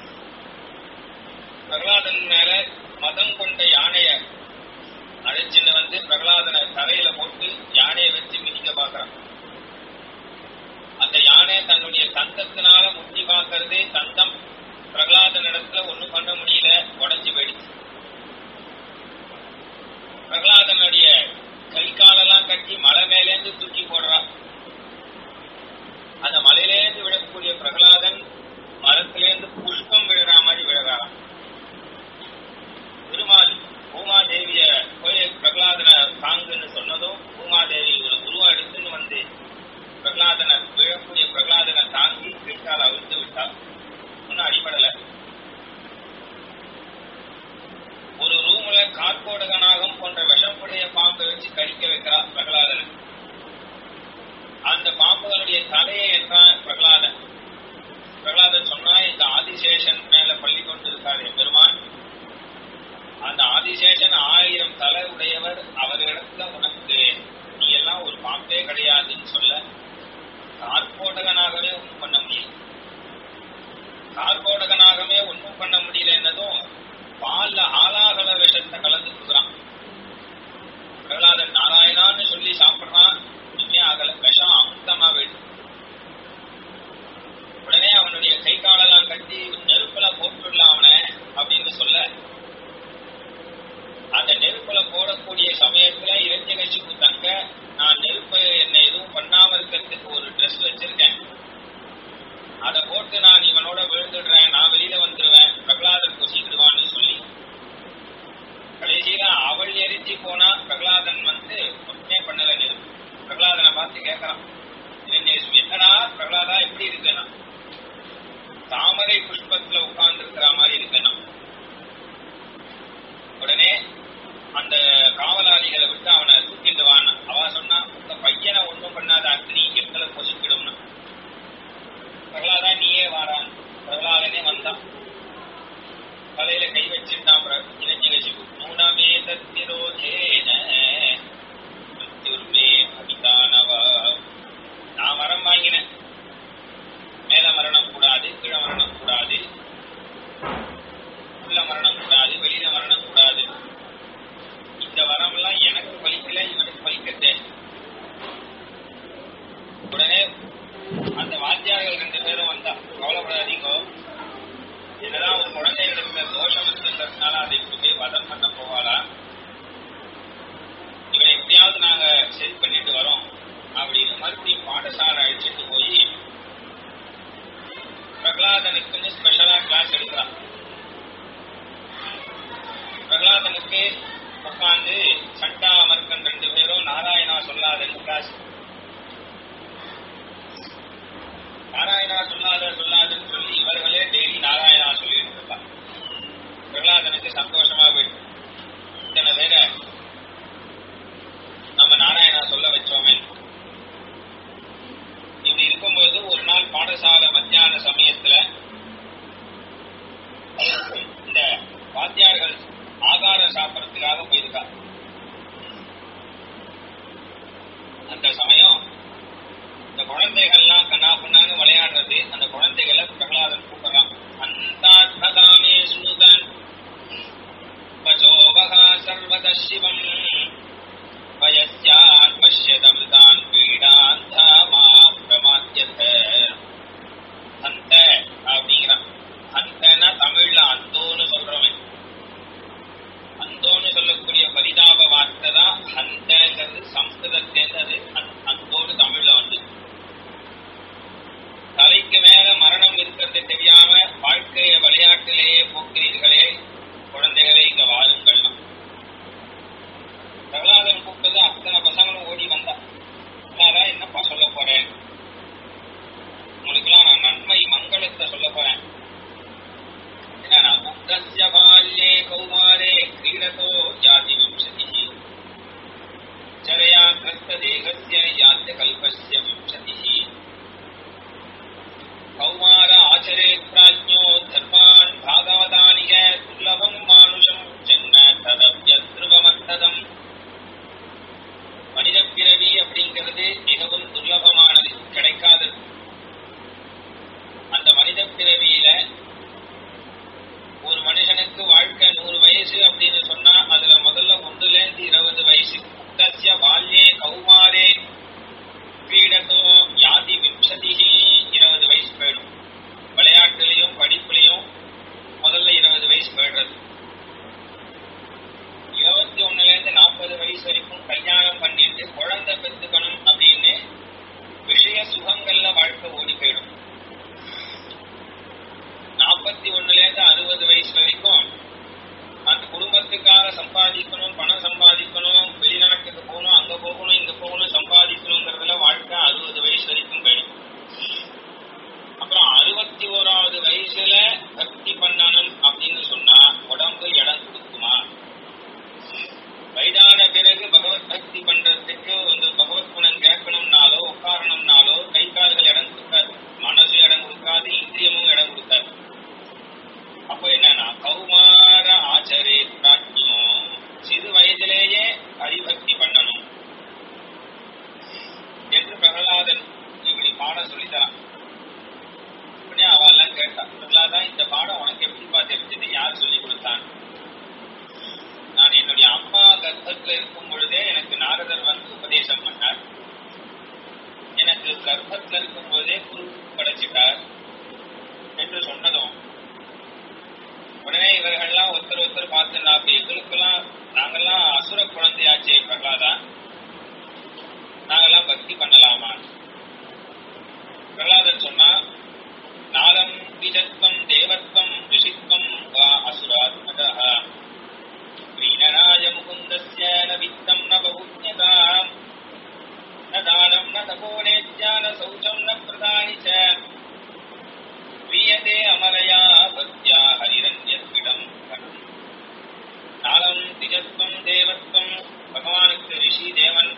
பிரகலாதன் மேல மதம் கொண்ட யானைய அழைச்சின்னு வந்து பிரகலாதனை தரையில போட்டு யானையை வச்சு மிதிக்க பார்க்கறான் அந்த யானை தன்னுடைய தந்தத்தினால முட்டி பார்க்கறது தந்தம் பிரகலாதன் இடத்துல ஒண்ணும் பண்ண முடியல உடைஞ்சு போயிடுச்சு பிரகலாதனுடைய கை காலெல்லாம் கட்டி மலை மேலேந்து தூக்கி போடுறான் அந்த மலையிலேந்து விடக்கூடிய பிரகலாதன் மரத்திலேந்து புஷ்பம் விழுற மாதிரி விழுறாராம் திருமால் பூமாதேவிய போய் பிரகலாதனை தாங்குன்னு சொன்னதும் பூமாதேவி ஒரு உருவம் எடுத்துன்னு வந்து பிரகலாதனை விழக்கூடிய பிரகலாதனை தாங்கி கிட்டால் அவிழ்த்து விட்டார் ஒன்னும் அடிபடல ஒரு ரூம்ல கார்கோடகனாகம் போன்ற விஷமுடைய பாம்பை வச்சு கடிக்க வைக்கிறா பிரகலாதனை அந்த பாம்புகளுடைய தலையை என்றான் பிரகலாதன் பிரகலாதன் சொன்னா இந்த ஆதிசேஷன் மேல பள்ளி கொண்டு இருக்காரு பெருமான் அந்த ஆதிசேஷன் ஆயிரம் மிஞ்சி போனா பிரகலாதன் வந்து ஒன்றுமே பண்ணலன்னு இருக்கு. பிரகலாதனை பார்த்து கேட்கறான் இளைஞர் என்னடா பிரகலாதா எப்படி இருக்குன்னா தாமரை புஷ்பத்துல உட்கார்ந்து இருக்கிற மாதிரி இருக்குன்னா உடனே அந்த காவலாளிகளை விட்டு அவனை தூக்கிட்டு வான்னு அவ சொன்னா உங்க பையனை ஒண்ணும் பண்ணாத அக்னி எங்களை கொதிக்கிடும்னா பிரகலாதா நீயே வாரான் பிரகலாதனே வந்தான் தலையில கை வச்சுட்டான் இளைஞகசிபு நூனமே தத்திரோதேன மிருத்யுர்மே அபிதானவா நான் வரம் வாங்கினேன் மேல மரணம் கூடாது கீழ மரணம் கூடாது உள்ள மரணம் கூடாது வெளியில மரணம் கூடாது இந்த வரம் எல்லாம் எனக்கு பலிக்கல இவனுக்கு பலிக்கத்தே உடனே அந்த வாத்தியார்கள் ரெண்டு பேரும் வந்தா கவலைப்படாதீங்க என்னதான் ஒரு குழந்தைகளுக்கு தோஷம் இருக்குன்றதுனால அதை இப்படி போய் வதம் பண்ண போவாளா இவனை எப்படியாவது நாங்க சரி பண்ணிட்டு வரோம் அப்படின்னு மறுபடியும் பாடசாலை அழைச்சிட்டு போய் பிரகலாதனுக்குன்னு ஸ்பெஷலா கிளாஸ் எடுக்கிறான் பிரகலாதனுக்கு உட்கார்ந்து சண்டா அமர்க்கன் ரெண்டு பேரும் நாராயணா சொல்லாதன்னு கிளாஸ் நாராயணா சொல்லாத சொல்லாதுன்னு சொல்லி இவர்களே டெய்லி நாராயணா சொல்லிட்டு இருப்பான் பிரகலாதனுக்கு சந்தோஷமா போயிட்டு இத்தனை பேரை நம்ம நாராயணா சொல்ல வச்சோமே இப்படி இருக்கும்போது ஒரு நாள் பாடசாலை மத்தியான சமயத்துல இந்த வாத்தியார்கள் ஆகாரம் சாப்பிடறதுக்காக போயிருக்கா அந்த சமயம் இந்த குழந்தைகள்லாம் கண்ணா புண்ணான்னு விளையாடுறது அந்த குழந்தைகளை பிரகலாதன் கூப்பிடுறான் அந்தாத்மதாமே சுனுதன் பச்சோபகா சர்வத சிவம் வயஸ்யான் பஷ்யதமிருதான் பீடாந்தா மா பிரமாத்தியத அந்த அப்படிங்கிறான் அந்தனா தமிழ்ல அந்தோன்னு சொல்றவன் அந்தோன்னு சொல்லக்கூடிய பரிதாப வார்த்தை தான் அந்தங்கிறது சம்ஸ்கிருதத்திலேருந்து அது அந்- அந்தோன்னு தமிழ்ல வந்து தலைக்கு மேல மரணம் இருக்கிறது தெரியாம வாழ்க்கைய விளையாட்டிலேயே போக்கிறீர்களே குழந்தைகளே இங்க வாருங்கள்லாம் பிரகலாதன் கூப்பிட்டது அத்தனை பசங்களும் ஓடி வந்தா பிரகலாதா என்னப்பா சொல்ல போறேன் உங்களுக்கெல்லாம் நான் நன்மை மங்களத்தை சொல்ல போறேன் என்னன்னா முக்தஸ்ய பால்யே கௌமாரே கிரீடதோ ஜாதி விம்சதிः चरया ग्रस्तदेहस्य यास्य कल्पस्य विंशतिः कौमार आचरेत् प्राज्ञो धर्मान् भागवतानि च दुर्लभम् मानुषम् जन्म तदव्यध्रुवमर्थदम् மனித பிறவி அப்படிங்கிறது மிகவும் துர்லபமானது கிடைக்காதது அந்த மனித பிறவியில ஒரு மனுஷனுக்கு வாழ்க்கை நூறு வயசு அப்படின்னு சொன்னா அதுல முதல்ல ஒன்றுல இருந்து இருபது வயசு முக்தஸ்ய பால்யே கௌமாரே கிரீடத்தோ யாதி விம்சதிஹி இருபது வயசு போயிடும் விளையாட்டுலயும் படிப்புலயும் முதல்ல இருபது வயசு போயிடுறது இருபத்தி ஒண்ணுல இருந்து நாற்பது வயசு வரைக்கும் கல்யாணம் பண்ணிட்டு குழந்தை பெத்துக்கணும் அப்படின்னு விஷய சுகங்கள்ல வாழ்க்கை ஓடி போயிடும் நாற்பத்தி ஒண்ணுல இருந்து அறுபது வயசு வரைக்கும் அந்த குடும்பத்துக்காக சம்பாதிக்கணும் பணம் சம்பாதிக்கணும் வெளிநாட்டுக்கு போகணும் அங்க போகணும் இங்க போகணும் சம்பாதிக்கணுங்கிறதுல வாழ்க்கை அறுபது வயசு வரைக்கும் போயிடும் அப்புறம் அறுபத்தி ஓராவது வயசுல பக்தி பண்ணணும் அப்படின்னு சொன்னா உடம்பு இடம் கொடுக்குமா வயதான பிறகு பகவத் பக்தி பண்றதுக்கு வந்து பகவத் குணம் கேட்கணும்னாலோ உட்காரணும்னாலோ கை கால்கள் இடம் கொடுக்காது மனசு இடம் கொடுக்காது இந்திரியமும் இடம் கொடுக்காது அப்போ என்னன்னா கௌமார ஆச்சரே பிராஜ்யம் சிறு வயதிலேயே ஹரிபக்தி பண்ணணும் என்று பிரகலாதன் இப்படி பாடம் சொல்லித்தரான் உடனே அவெல்லாம் கேட்டா பிரகலாதா இந்த பாடம் உனக்கு எப்படிப்பா தெரிஞ்சது யார் சொல்லி கொடுத்தான் நான் என்னுடைய அம்மா கர்ப்பத்துல இருக்கும் பொழுதே எனக்கு நாரதர் வந்து உபதேசம் பண்ணார் எனக்கு கர்ப்பத்துல இருக்கும் போதே குரு படைச்சிட்டார் என்று சொன்னதும் உடனே இவர்கள்லாம் ஒருத்தர் ஒருத்தர் பார்த்துனா அப்ப எங்களுக்கெல்லாம் நாங்கெல்லாம் அசுர குழந்தையாச்சே பிரகலாதா நாங்கெல்லாம் பக்தி பண்ணலாமா பிரகலாதன் சொன்னா நாலம் விஜத்வம் தேவத்வம் ரிஷித்வம் வா அசுராத்மதः வீணராய முகுந்தஸ்ய ந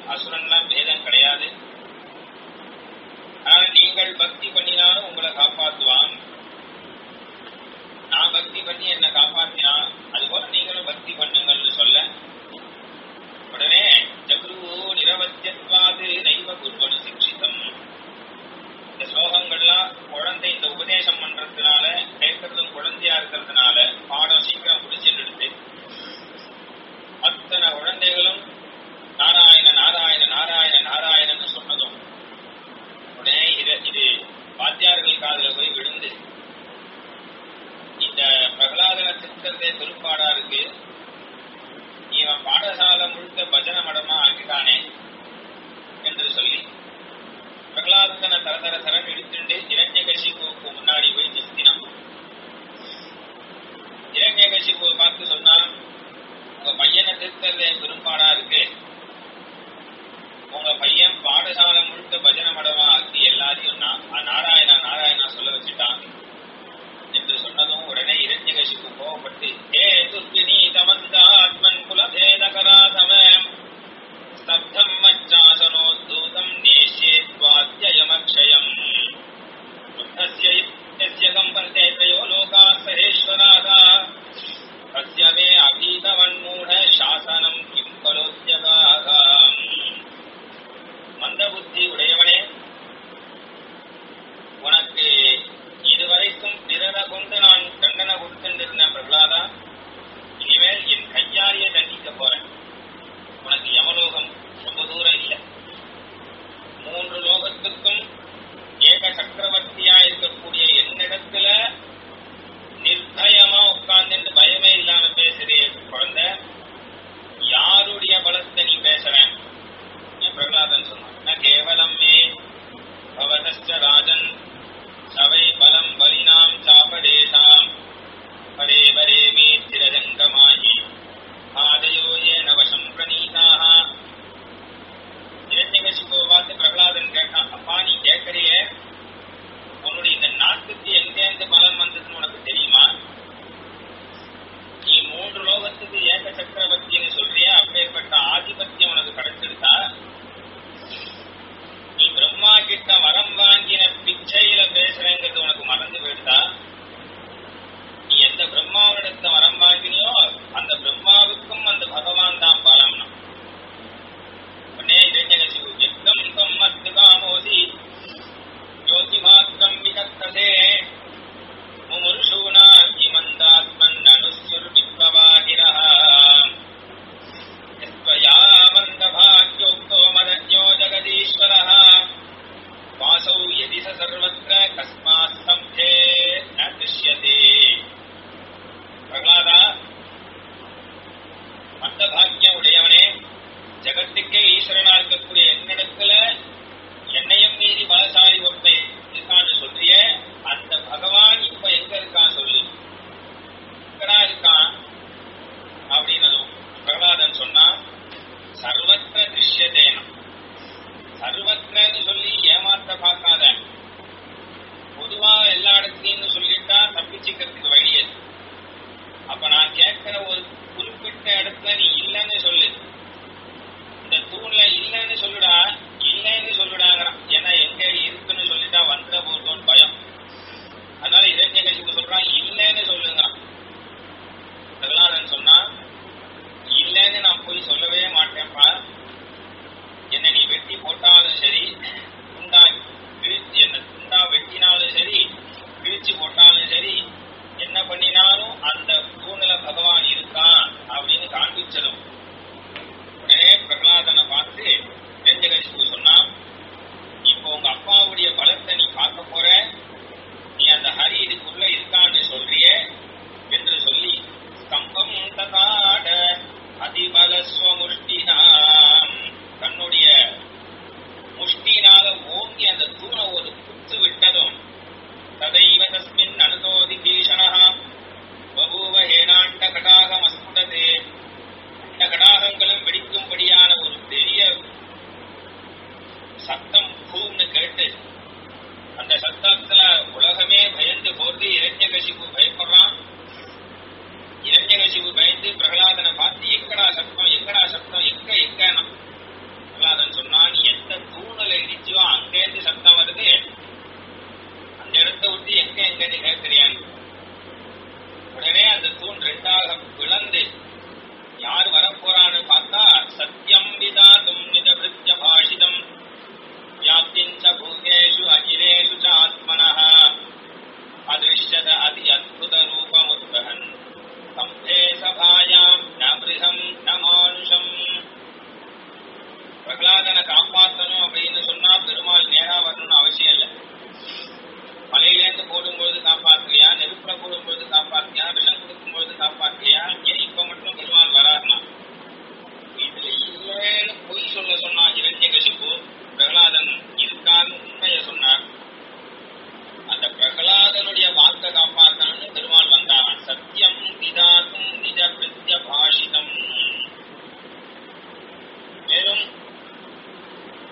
அசுரன்லாம் பேதம் கிடையாது ஆனால் நீங்கள் பக்தி பண்ணினாலும் உங்களை காப்பாற்றுவான் நான் பக்தி பண்ணி என்ன காப்பாற்றினா அதுபோல நீங்களும் பக்தி பண்ணுங்கள்னு சொல்ல உடனே ஜகுரு நிரவத்தியத்வாது நைவ குர்வனு சிக்ஷிதம் இந்த ஸ்லோகங்கள்லாம் குழந்தை இந்த உபதேசம் பண்றதுனால கேட்கறதும் குழந்தையா இருக்கிறதுனால பாடம் சீக்கிரம் முடிச்சுட்டு எடுத்து அத்தனை குழந்தைகளும் நாராயண நாராயண நாராயண நாராயணன்னு சொன்னதும் உடனே இது இது வாத்தியார்கள் காதுல போய் விழுந்து இந்த பிரகலாதன சித்தத்தை திருப்பாடா இருக்கு இவன் பாடசாலை முழுக்க பஜன மடமா ஆக்கிட்டானே என்று சொல்லி பிரகலாதனை தர தர தரன் இழுத்துண்டு இரண்யகசிபுவுக்கு முன்னாடி போய் நிறுத்தினான் இரண்யகசிபுவை பார்த்து சொன்னான் உங்க பையனை திருத்தறது பெரும்பாடா இருக்கு உங்க பையன் பாடசாலை முழுக்க பஜன மடமா ஆக்கி எல்லாரையும் நா- நாராயணா நாராயணா சொல்ல வச்சுட்டான் என்று சொன்னதும் உடனே இரண்யகசிப்பு கோபப்பட்டு ஏ துர்விநீதமந்தாத்மன் குலபேதகராதமம் ஸ்தப்தம் மச்சாசனோத்தூதம் நேஷ்யேத்வாத்யயமக்ஷயம் புத்தஸ்ய யஸ்ய கம்பந்தே த்ரயோ லோகா சஹேஸ்வராக தஸ்ய மே அபீதவன்மூಢ சாசனம் கிம் கரோத்யகாக மந்தபுத்தி உடையவனே உனக்கு இதுவரைக்கும் பிறரை கொண்டு நான் தண்டனை கொடுத்துருந்த பிரகலாதா இனிமேல் என் கையாலேயே தண்டிக்க போறேன் உனக்கு யமலோகம் ரொம்ப தூரம் இல்லை மூன்று லோகத்துக்கும் ஏக சக்கரவர்த்தியா இருக்கக்கூடிய என்னிடத்துல நிர்பயமா உட்கார்ந்து பயமே இல்லாம பேசுறே குழந்தை யாருடைய பலத்தை நீ பேசுற என் பிரகலாதன் சொன்னான் ந கேவலம் மே பவதஸ்ச ராஜன் சவை பலம் பலினாம் சாபதேசாம் பரே பரே மே திரஜங்கமாயி ஆதயோ ஏன வசம் பிரணீதாக இரண்யகசிபுவை பார்த்து பிரகலாதன் கேட்டான் அப்பா நீ கேட்கறியே உன்னுடைய இந்த நாட்டுக்கு எங்கேருந்து பலம் வந்ததுன்னு உனக்கு தெரியுமா நீ மூன்று லோகத்துக்கு ஏக சக்கரவர்த்தின்னு சொல்றிய அப்பேற்பட்ட ஆதிபத்தியம் உனக்கு கிடைச்சிருக்கா நீ பிரம்மா கிட்ட வரம் வாங்கின பிச்சையில பேசுறேங்கிறது உனக்கு மறந்து போயிடுதா நீ எந்த பிரம்மாவிடத்த வரம் வாங்கினியோ அந்த பிரம்மாவுக்கும் அந்த பகவான் தான் பலம்னா உடனே இரண்யகசிபு யுத்தம் தம் மத்து காமோசி ஜோதிமாத்திரம் விதத்ததே முமுர்ஷூனா இமந்தாத்மன் அனுசுர் விப்ளவாகிரஹ यस्त्वया मन्दभाग्योक्तो मदन्यो जगदीश्वरः वासौ यदि स सर्वत्र कस्मात् स्तम्भे न दृश्यते பிரகலாதா மந்த பாக்கியம் உடையவனே ஜகத்துக்கே ஈஸ்வரனா இருக்கக்கூடிய என்னிடத்துல என்னையும் மீறி பலசாலி ஒருத்தன் இருக்கான்னு சொல்றிய அந்த பகவான் இப்ப எங்க இருக்கான் சொல்லு எங்கடா இருக்கான் அப்படின்னதும் பிரகலாதன் சொன்னா சர்வத்திர திருஷ்யதேனம் சர்வத்திரன்னு சொல்லி ஏமாத்த பார்க்காத பொதுவா எல்லா இடத்துலையும் சொல்லிட்டா தப்பிச்சுக்கிறதுக்கு வழி அது அப்ப நான் கேட்கிற ஒரு குறிப்பிட்ட இடத்துல நீ இல்லைன்னு சொல்லு இந்த தூண்ல இல்லைன்னு சொல்லுடா இல்லைன்னு சொல்லுடாங்கிறான் ஏன்னா எங்க இருக்குன்னு சொல்லிட்டா வந்துட போறதோன்னு பயம் அதனால இரண்யகசிப்பு சொல்றான் இல்லைன்னு சொல்லுங்கிறான் பிரகலாதன் சொன்னா இல்லைன்னு நான் போய் சொல்லவே மாட்டேன்ப்பா என்னை நீ வெட்டி போட்டாலும் சரி துண்டா கிழிச்சு என்ன துண்டா வெட்டினாலும் சரி கிழிச்சு போட்டாலும் சரி என்ன பண்ணினாலும் அந்த தூணில பகவான் இருக்கான் அப்படின்னு காண்பிச்சதும் உடனே பிரகலாதனை பார்த்து ரெஞ்சகரிப்பு சொன்னா இப்போ உங்க அப்பாவுடைய பலத்தை நீ பார்க்க போற நீ அந்த ஹரி இதுக்குள்ள இருக்கான்னு சொல்றியே என்று சொல்லி ஸ்தம்பம் ததாட அதிபலஸ்வமுஷ்டினாம் தன்னுடைய முஷ்டினால ஓங்கி அந்த தூணை ஒரு குத்து விட்டதும் ததைவ தஸ்மின் அனுதோதி பீஷணா பபூவ ஹேனாண்ட கடாகம் அஸ்புடதே அந்த கடாகங்களும் வெடிக்கும்படியான ஒரு பெரிய சத்தம் பூம்னு கேட்டு அந்த சத்தத்துல உலகமே பயந்து போர்ந்து இரண்யகசிப்பு பயப்படுறான் இரண்யகசிப்பு பயந்து பிரகலாதனை பார்த்து எங்கடா சத்தம் எங்கடா சத்தம் எங்க எங்கன்னா பிரகலாதன் சத்யம் விதாதும் நிஜபிருத்ய பாஷிதம் व्याप्तिम् च भूतेषु अखिलेषु च आत्मनः अदृश्यत अति अद्भुतरूपमुद्वहन् सम्भे सभायाम् न बृहम् न मानुषम् பிரகலாதனை காப்பாத்தணும் அப்படின்னு சொன்னா பெருமாள் நேரா வரணும்னு அவசியம் இல்லை மலையிலேருந்து போடும்பொழுது காப்பாத்தியா நெருப்புல போடும்பொழுது காப்பாத்தியா விஷம் கொடுக்கும்பொழுது காப்பாத்தியா ஏன் இப்ப மட்டும் பெருமாள் வராருனா இதுல இல்லைன்னு பொய் சொல்ல சொன்னா இரண்ய கசிப்பு பிரகலாதன் இருக்கான்னு உண்மையை சொன்னார் அந்த பிரகலாதனுடைய வாக்க காப்பாத்தணும்னு பெருமாள் வந்தான் சத்தியம் விதாத்தும் நிஜ பிரத்ய பாஷிதம் மேலும்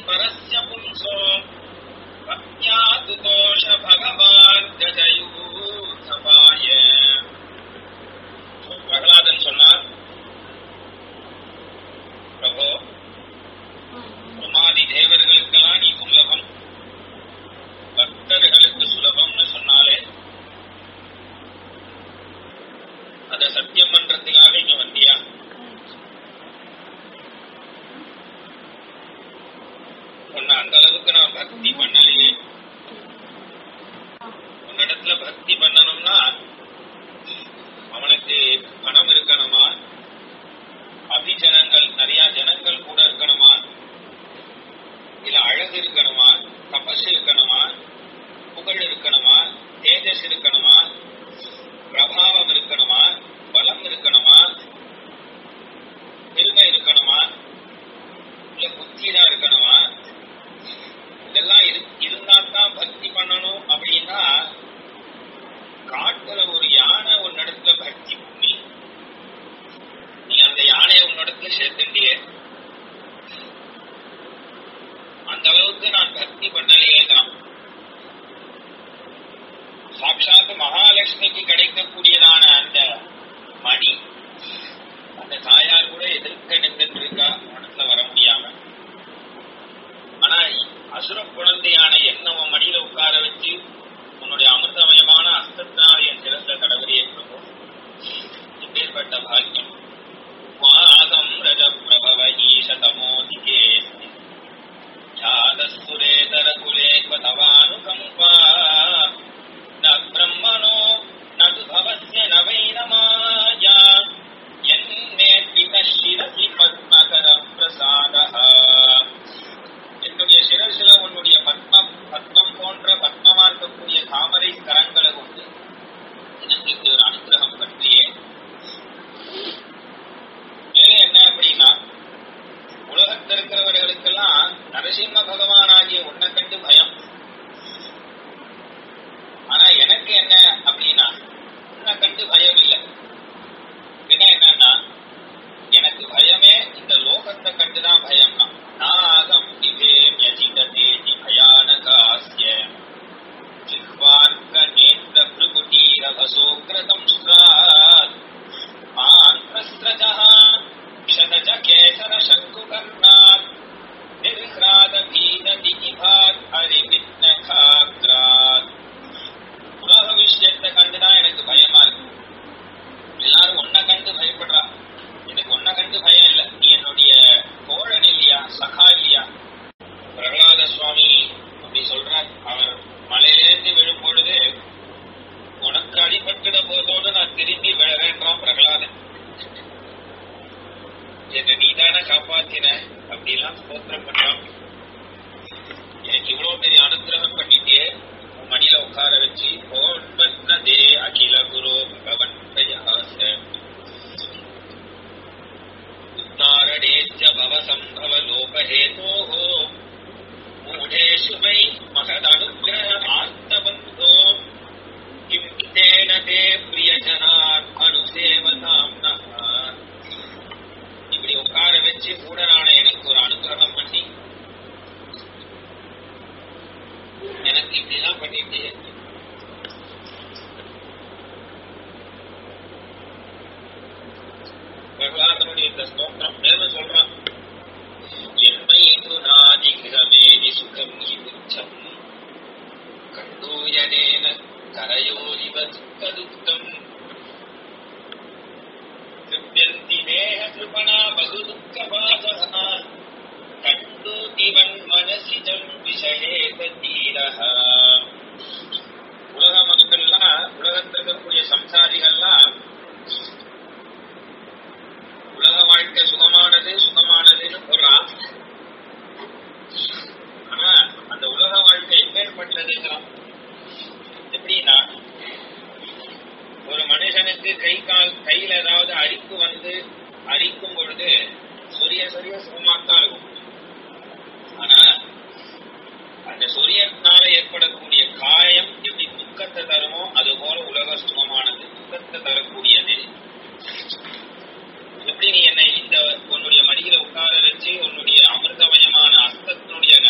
பரஸ்ய பும்சோ பக்யாது தோஷ பகவான் கஜயூதபாய பிரகலாதன் சொன்னார் பிரபோ பிரமாதி தேவர்களுக்கெல்லாம் நீ சுலபம் பக்தர்களுக்கு சுலபம்னு சொன்னாலே அத சத்தியம் பண்றதுக்காக இங்க வந்தியா உன்னை அந்த அளவுக்கு நான் பக்தி பண்ணலையே உன்னிடத்துல பக்தி பண்ணணும்னா அவனுக்கு பணம் இருக்கணுமா அபிஜனங்கள் நிறைய ஜனங்கள் கூட இருக்கணுமா இல்ல அழகு இருக்கணுமா தபஸ் இருக்கணுமா புகழ் இருக்கணுமா தேஜஸ் இருக்கணுமா பிரபாவம் இருக்கணுமா பலம் இருக்கணுமா பெருமை இருக்கணுமா இல்ல புத்தி தான் இருக்கணுமா இதெல்லாம் இரு இருந்தா தான் பக்தி பண்ணணும் அப்படின்னா காட்டுல ஒரு யானை உன்னிடத்துல பக்தி பண்ணி நீ அந்த யானையை உன்னிடத்துல சேர்த்துட்டியே அந்த அளவுக்கு நான் பக்தி பண்ணலையேங்கிறான் சாட்சாத் மகாலட்சுமிக்கு கிடைக்கக்கூடியதான அந்த மணி அந்த தாயார் கூட எதிர்க்க நின்றுட்டு இருக்கா மனசுல வர முடியாம ஆனா அசுர குழந்தையான என்ன உன் மடியில உட்கார வச்சு உன்னுடைய அமிர்தமயமான அஸ்தத்தினால் என் சிறந்த கடவுளே பிரபு இப்பேற்பட்ட பாக்கியம் வாகம் ரஜ பிரபவ ஈஷதமோதிகே ஜாதஸ்புரேதர குலே தவானுகம்பா ந பிரம்மணோ நது பவஸ்ய நவைன மாயா என்னேற்பி கஷிரசி பத்மகர பிரசாதः என்னுடைய சிரசில உன்னுடைய பத்மம் பத்மம் போன்ற பத்மமா இருக்கக்கூடிய தாமரை கரங்களை கொண்டு எனக்கு இப்படி ஒரு அனுகிரகம் பற்றியே மேலே என்ன அப்படின்னா உலகத்தில் இருக்கிறவர்களுக்கெல்லாம் நரசிம்ம பகவான் ஆகிய உன்னை கண்டு பயம் ஆனா எனக்கு என்ன அப்படின்னா உன்னை கண்டு பயம் இல்லை என்ன என்னன்னா எனக்கு பயமே இந்த லோகத்தை கண்டுதான் பயம்னா நாகம் விவேமியஜிதேதி பயானகாஸ்ய ஜிஹ்வார்க்க நேத்திர பிருகுட்டீரவசோக்ரதம் ஸ்ராத் ஆந்திரஸ்ரஜः क्षतज केसर शङ्कुकर्णात् निर्ह्राद भीत दिगिभात् हरिविघ्नखाग्रात् உலக விஷயத்தை கண்டுதான் எனக்கு பயமா இருக்கு எல்லாரும் ஒன்ன கண்டு பயப்படுறா எனக்கு ஒன்ன கண்டு பயம் இல்ல நீ என்னுடைய தோழன் இல்லையா சகா இல்லையா பிரகலாத சுவாமி அப்படி சொல்றார் அவர் மலையிலேருந்து விழும் பொழுது உனக்கு அடிபட்டுட போதோடு நான் திரும்பி விழறேன்றான் பிரகலாதன் என்ன நீதான காப்பாத்தின அப்படிலாம் ஸ்தோத்திரம் பண்றான் எனக்கு இவ்வளவு பெரிய அனுகிரகம் பண்ணிட்டே உன் மடியில உட்கார வச்சு தே அகில குரு பகவன் பிரயாச உத்தாரணேச்ச பவ சம்பவ லோபஹேதோः மூடேஷு வை மகதனுகிரக ஆர்த்தபந்தோ கிம் தேன தே பிரியஜனாத் அனுசேவதாம் இப்படி உட்கார வச்சு மூடனான எனக்கு ஒரு அனுகிரகம் பண்ணி எனக்கு இப்படிலாம் பண்ணிட்டு பிரகலாதனுடைய இந்த ஸ்தோத்திரம் மேலும் சொல்றான் என்மை என்று நாதி கிரமேதி சுகம் இவுச்சம் கண்டூயனேன கரையோரிவ துக்க துக்கம் திருப்யந்தி தேக கிருபணா பகு துக்க கண்டூதிவன் மனசிஜம் விஷயேக தீரஹ உலக மக்கள்லாம் உலகத்தில் இருக்கக்கூடிய சம்சாரிகள்லாம் உலக வாழ்க்கை சுகமானது சுகமானதுன்னு போடுறான் ஆனா அந்த உலக வாழ்க்கை எப்பேற்பட்டதுங்கிறான் எப்படின்னா ஒரு மனுஷனுக்கு கை கால் கையில ஏதாவது அரிப்பு வந்து அரிக்கும் பொழுது சொரிய சொரிய சுகமாத்தான் இருக்கும் ஆனா அந்த சொரியத்தினால ஏற்படக்கூடிய காயம் எப்படி துக்கத்தை தருமோ அது போல உலக சுகமானது துக்கத்தை தரக்கூடியது எப்படி நீ என்னை இந்த உன்னுடைய மடியில உட்கார வச்சு உன்னுடைய அமிர்தமயமான அஸ்தத்தினுடைய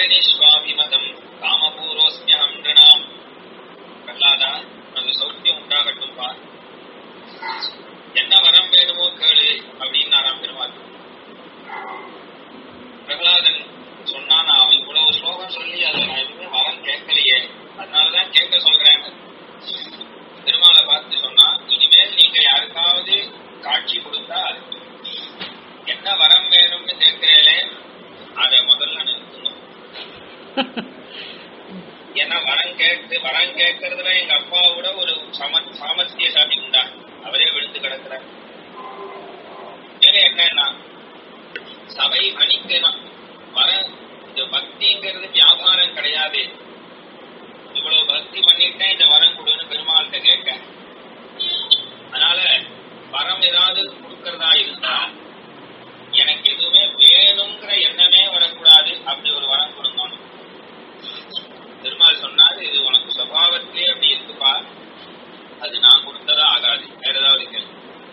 பிரணிஸ்வாபிமதம் காமபூரோஸ்மியம் நிருணாம் பிரகலாதா உனக்கு சௌக்கியம் உண்டாகட்டும் பா என்ன வரம் வேணுமோ கேளு அப்படின்னாராம் பெருமாள் பிரகலாதன் சொன்னா நான் இவ்வளவு ஸ்லோகம் சொல்லி அதுல நான் எதுவுமே வரம் கேட்கலையே அதனாலதான் கேட்க சொல்றேன் பெருமாளை பார்த்து சொன்னா இனிமேல் நீங்க யாருக்காவது காட்சி கொடுத்தால் என்ன வரம் வேணும்னு கேட்கிறீங்களே அதை முதல்ல நிறுத்தணும் ஏன்னா வரம் கேட்டு வரம் கேட்கறதுல எங்க அப்பாவோட ஒரு சம சாமர்த்தியசாலி உண்டா அவரே விழுந்து கிடக்குறார் வேற என்னன்னா சபை மணிக்கணும் வர இந்த பக்திங்கிறது வியாபாரம் கிடையாது இவ்வளவு பக்தி பண்ணிட்டேன் இந்த வரம் கொடுன்னு பெருமாள்கிட்ட கேட்க அதனால வரம் ஏதாவது கொடுக்கறதா இருந்தா எனக்கு எதுவுமே வேணுங்கிற எண்ணமே வரக்கூடாது அப்படி ஒரு வரம் கொடுக்கணும் பெருமாள் சொன்னாரு இது உனக்கு சுபாவத்திலே அப்படி இருக்குப்பா அது நான் கொடுத்ததா ஆகாது வேற ஏதாவது கேள்வி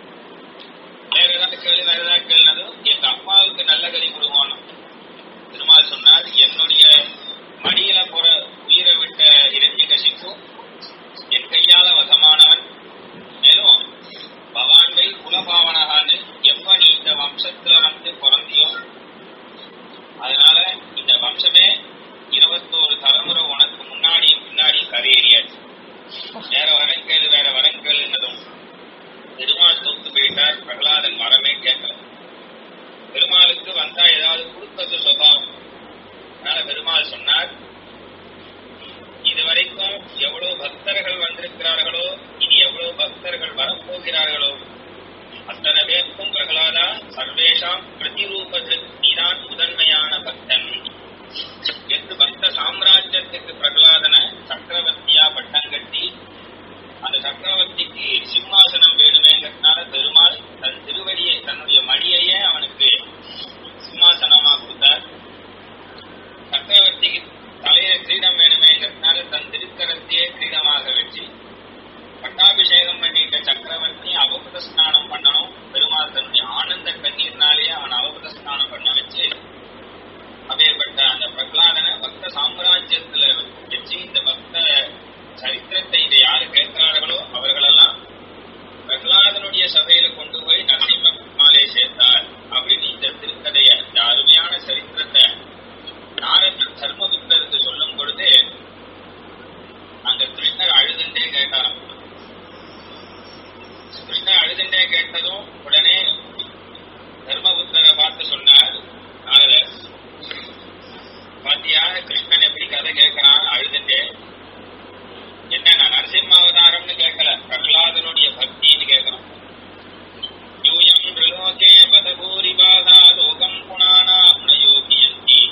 வேற ஏதாவது கேள்வி வேற ஏதாவது கேள்வினதும் எங்க அப்பாவுக்கு நல்ல கறி கொடுக்கணும் பெருமாள் சொன்னார் என்னுடைய மடியில போற உயிரை விட்ட இரண்ய கசிக்கும் என் கையால வசமானவன் மேலும் பவான்வை குலபாவனகான்னு எப்ப நீ இந்த வம்சத்துல வந்து பிறந்தியோ அதனால இந்த வம்சமே இருபத்தோரு தலைமுறை உனக்கு முன்னாடியும் பின்னாடியும் கரையேறியாச்சு வேற வரங்கேளு வேற வரங்கேளுன்னதும் பெருமாள் தொத்து போயிட்டார் பிரகலாதன் வரமே கேட்கல பெருமாளுக்கு வந்தா ஏதாவது கொடுத்தது சுபாவம் அதனால பெருமாள் சொன்னார் இதுவரைக்கும் எவ்வளவு பக்தர்கள் வந்திருக்கிறார்களோ இனி எவ்வளவு பக்தர்கள் வரப்போகிறார்களோ அத்தனை பேருக்கும் பிரகலாதா சர்வேஷாம் பிரதிரூபது நீதான் முதன்மையான பக்தன் என்று பக்த சாம்ராஜ்யத்துக்கு பிரகலாதனை சக்கரவர்த்தியா பட்டம் கட்டி அந்த சக்கரவர்த்திக்கு சிம்மாசனம் வேணுமேங்கிறதுனால பெருமாள் தன் திருவடியை தன்னுடைய மடியையே அவனுக்கு சிம்மாசனமா கொடுத்தார் சக்கரவர்த்திக்கு தலையில கிரீடம் வேணுமேங்கிறதுனால தன் திருக்கரத்தையே கிரீடமாக வச்சு பட்டாபிஷேகம் பண்ணிட்ட சக்கரவர்த்தி அவபத ஸ்நானம் பண்ணணும் பெருமாள் தன்னுடைய ஆனந்த கண்ணீர்னாலேயே அவன் அவபத ஸ்நானம் பண்ண வச்சு அப்பேற்பட்ட அந்த பிரகலாதனை பக்த சாம்ராஜ்யத்துல வச்சு இந்த பக்த சரித்திரத்தை இதை யாரு கேட்கிறார்களோ அவர்களெல்லாம் பிரகலாதனுடைய சபையில கொண்டு போய் நரசிம்ம பெருமாளை சேர்த்தார் அப்படின்னு இந்த திருக்கதைய இந்த அருமையான சரித்திரத்தை நாரதர் தர்மபுத்தருக்கு சொல்லும் பொழுது அங்க கிருஷ்ணர் அழுதுண்டே கேட்டாராம் கிருஷ்ணர் அழுதுண்டே கேட்டதும் உடனே தர்மபுத்தரை பார்த்து சொன்னார் நாரதர் பாத்தியா கிருஷ்ணன் எப்படி கதை கேட்கிறான் அழுதுண்டே என்ன நான் நரசிம்ம அவதாரம்னு கேட்கல பிரகலாதனுடைய பக்தின்னு கேட்கிறோம் யூயம் ரிலோகே பதபூரி பாதா லோகம் புனானாம் நயோகியந்தி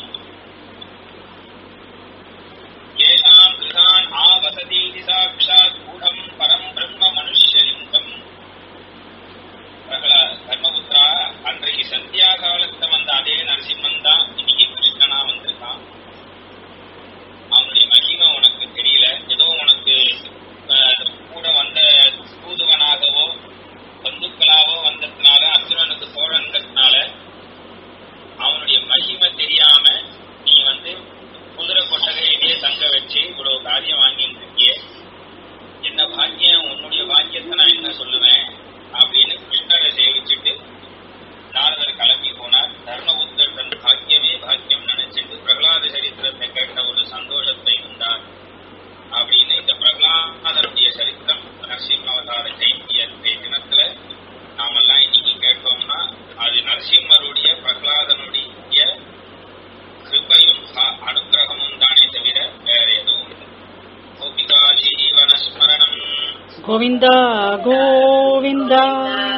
ஏஷாம் கிருதான் ஆவசதீதி சாட்சாத் கூடம் பரம் பிரம்ம மனுஷ்யலிங்கம் பிரகலா தர்மபுத்திரா அன்றைக்கு சந்தியா காலத்துல வந்த அதே நரசிம்மன் தான் இன்னைக்கு கிருஷ்ணனா வந்திருக்கான் அவனுடைய மகிமை உனக்கு தெரியல ஏதோ உனக்கு அஹ், கூட வந்த தூதுவனாகவோ பந்துக்களாவோ வந்ததுனால அர்ஜுனனுக்கு தோழன்றதுனால அவனுடைய மகிமை தெரியாம நீ வந்து குதிரை கொட்டகையிலேயே தங்க வச்சு இவ்வளவு காரியம் வாங்கிட்டு இருக்கியே என்ன பாக்கியம் உன்னுடைய பாக்கியத்தை நான் என்ன சொல்லுவேன் அப்படின்னு கிருஷ்ணரை சேவிச்சுட்டு நாரதர் கிளம்பி போனார் தர்மபுத்தர் தன் பாக்கியமே பாக்கியம் நினைச்சிட்டு பிரகலாத சரித்திரத்தை கேட்ட ஒரு சந்தோஷத்தை இருந்தார் அப்படின்னு இந்த பிரகலாதனுடைய சரித்திரம் நரசிம்ம அவதார ஜெயந்தி அன்றைய தினத்துல நாமெல்லாம் இன்னைக்கு கேட்டோம்னா அது நரசிம்மருடைய பிரகலாதனுடைய கிருபையும் அ- அனுக்கிரகமும் தானே தவிர வேற எதுவும் இல்லை கோபிகா ஜீவன ஸ்மரணம் ಗೋವಿಂದ ಗೋವಿಂದ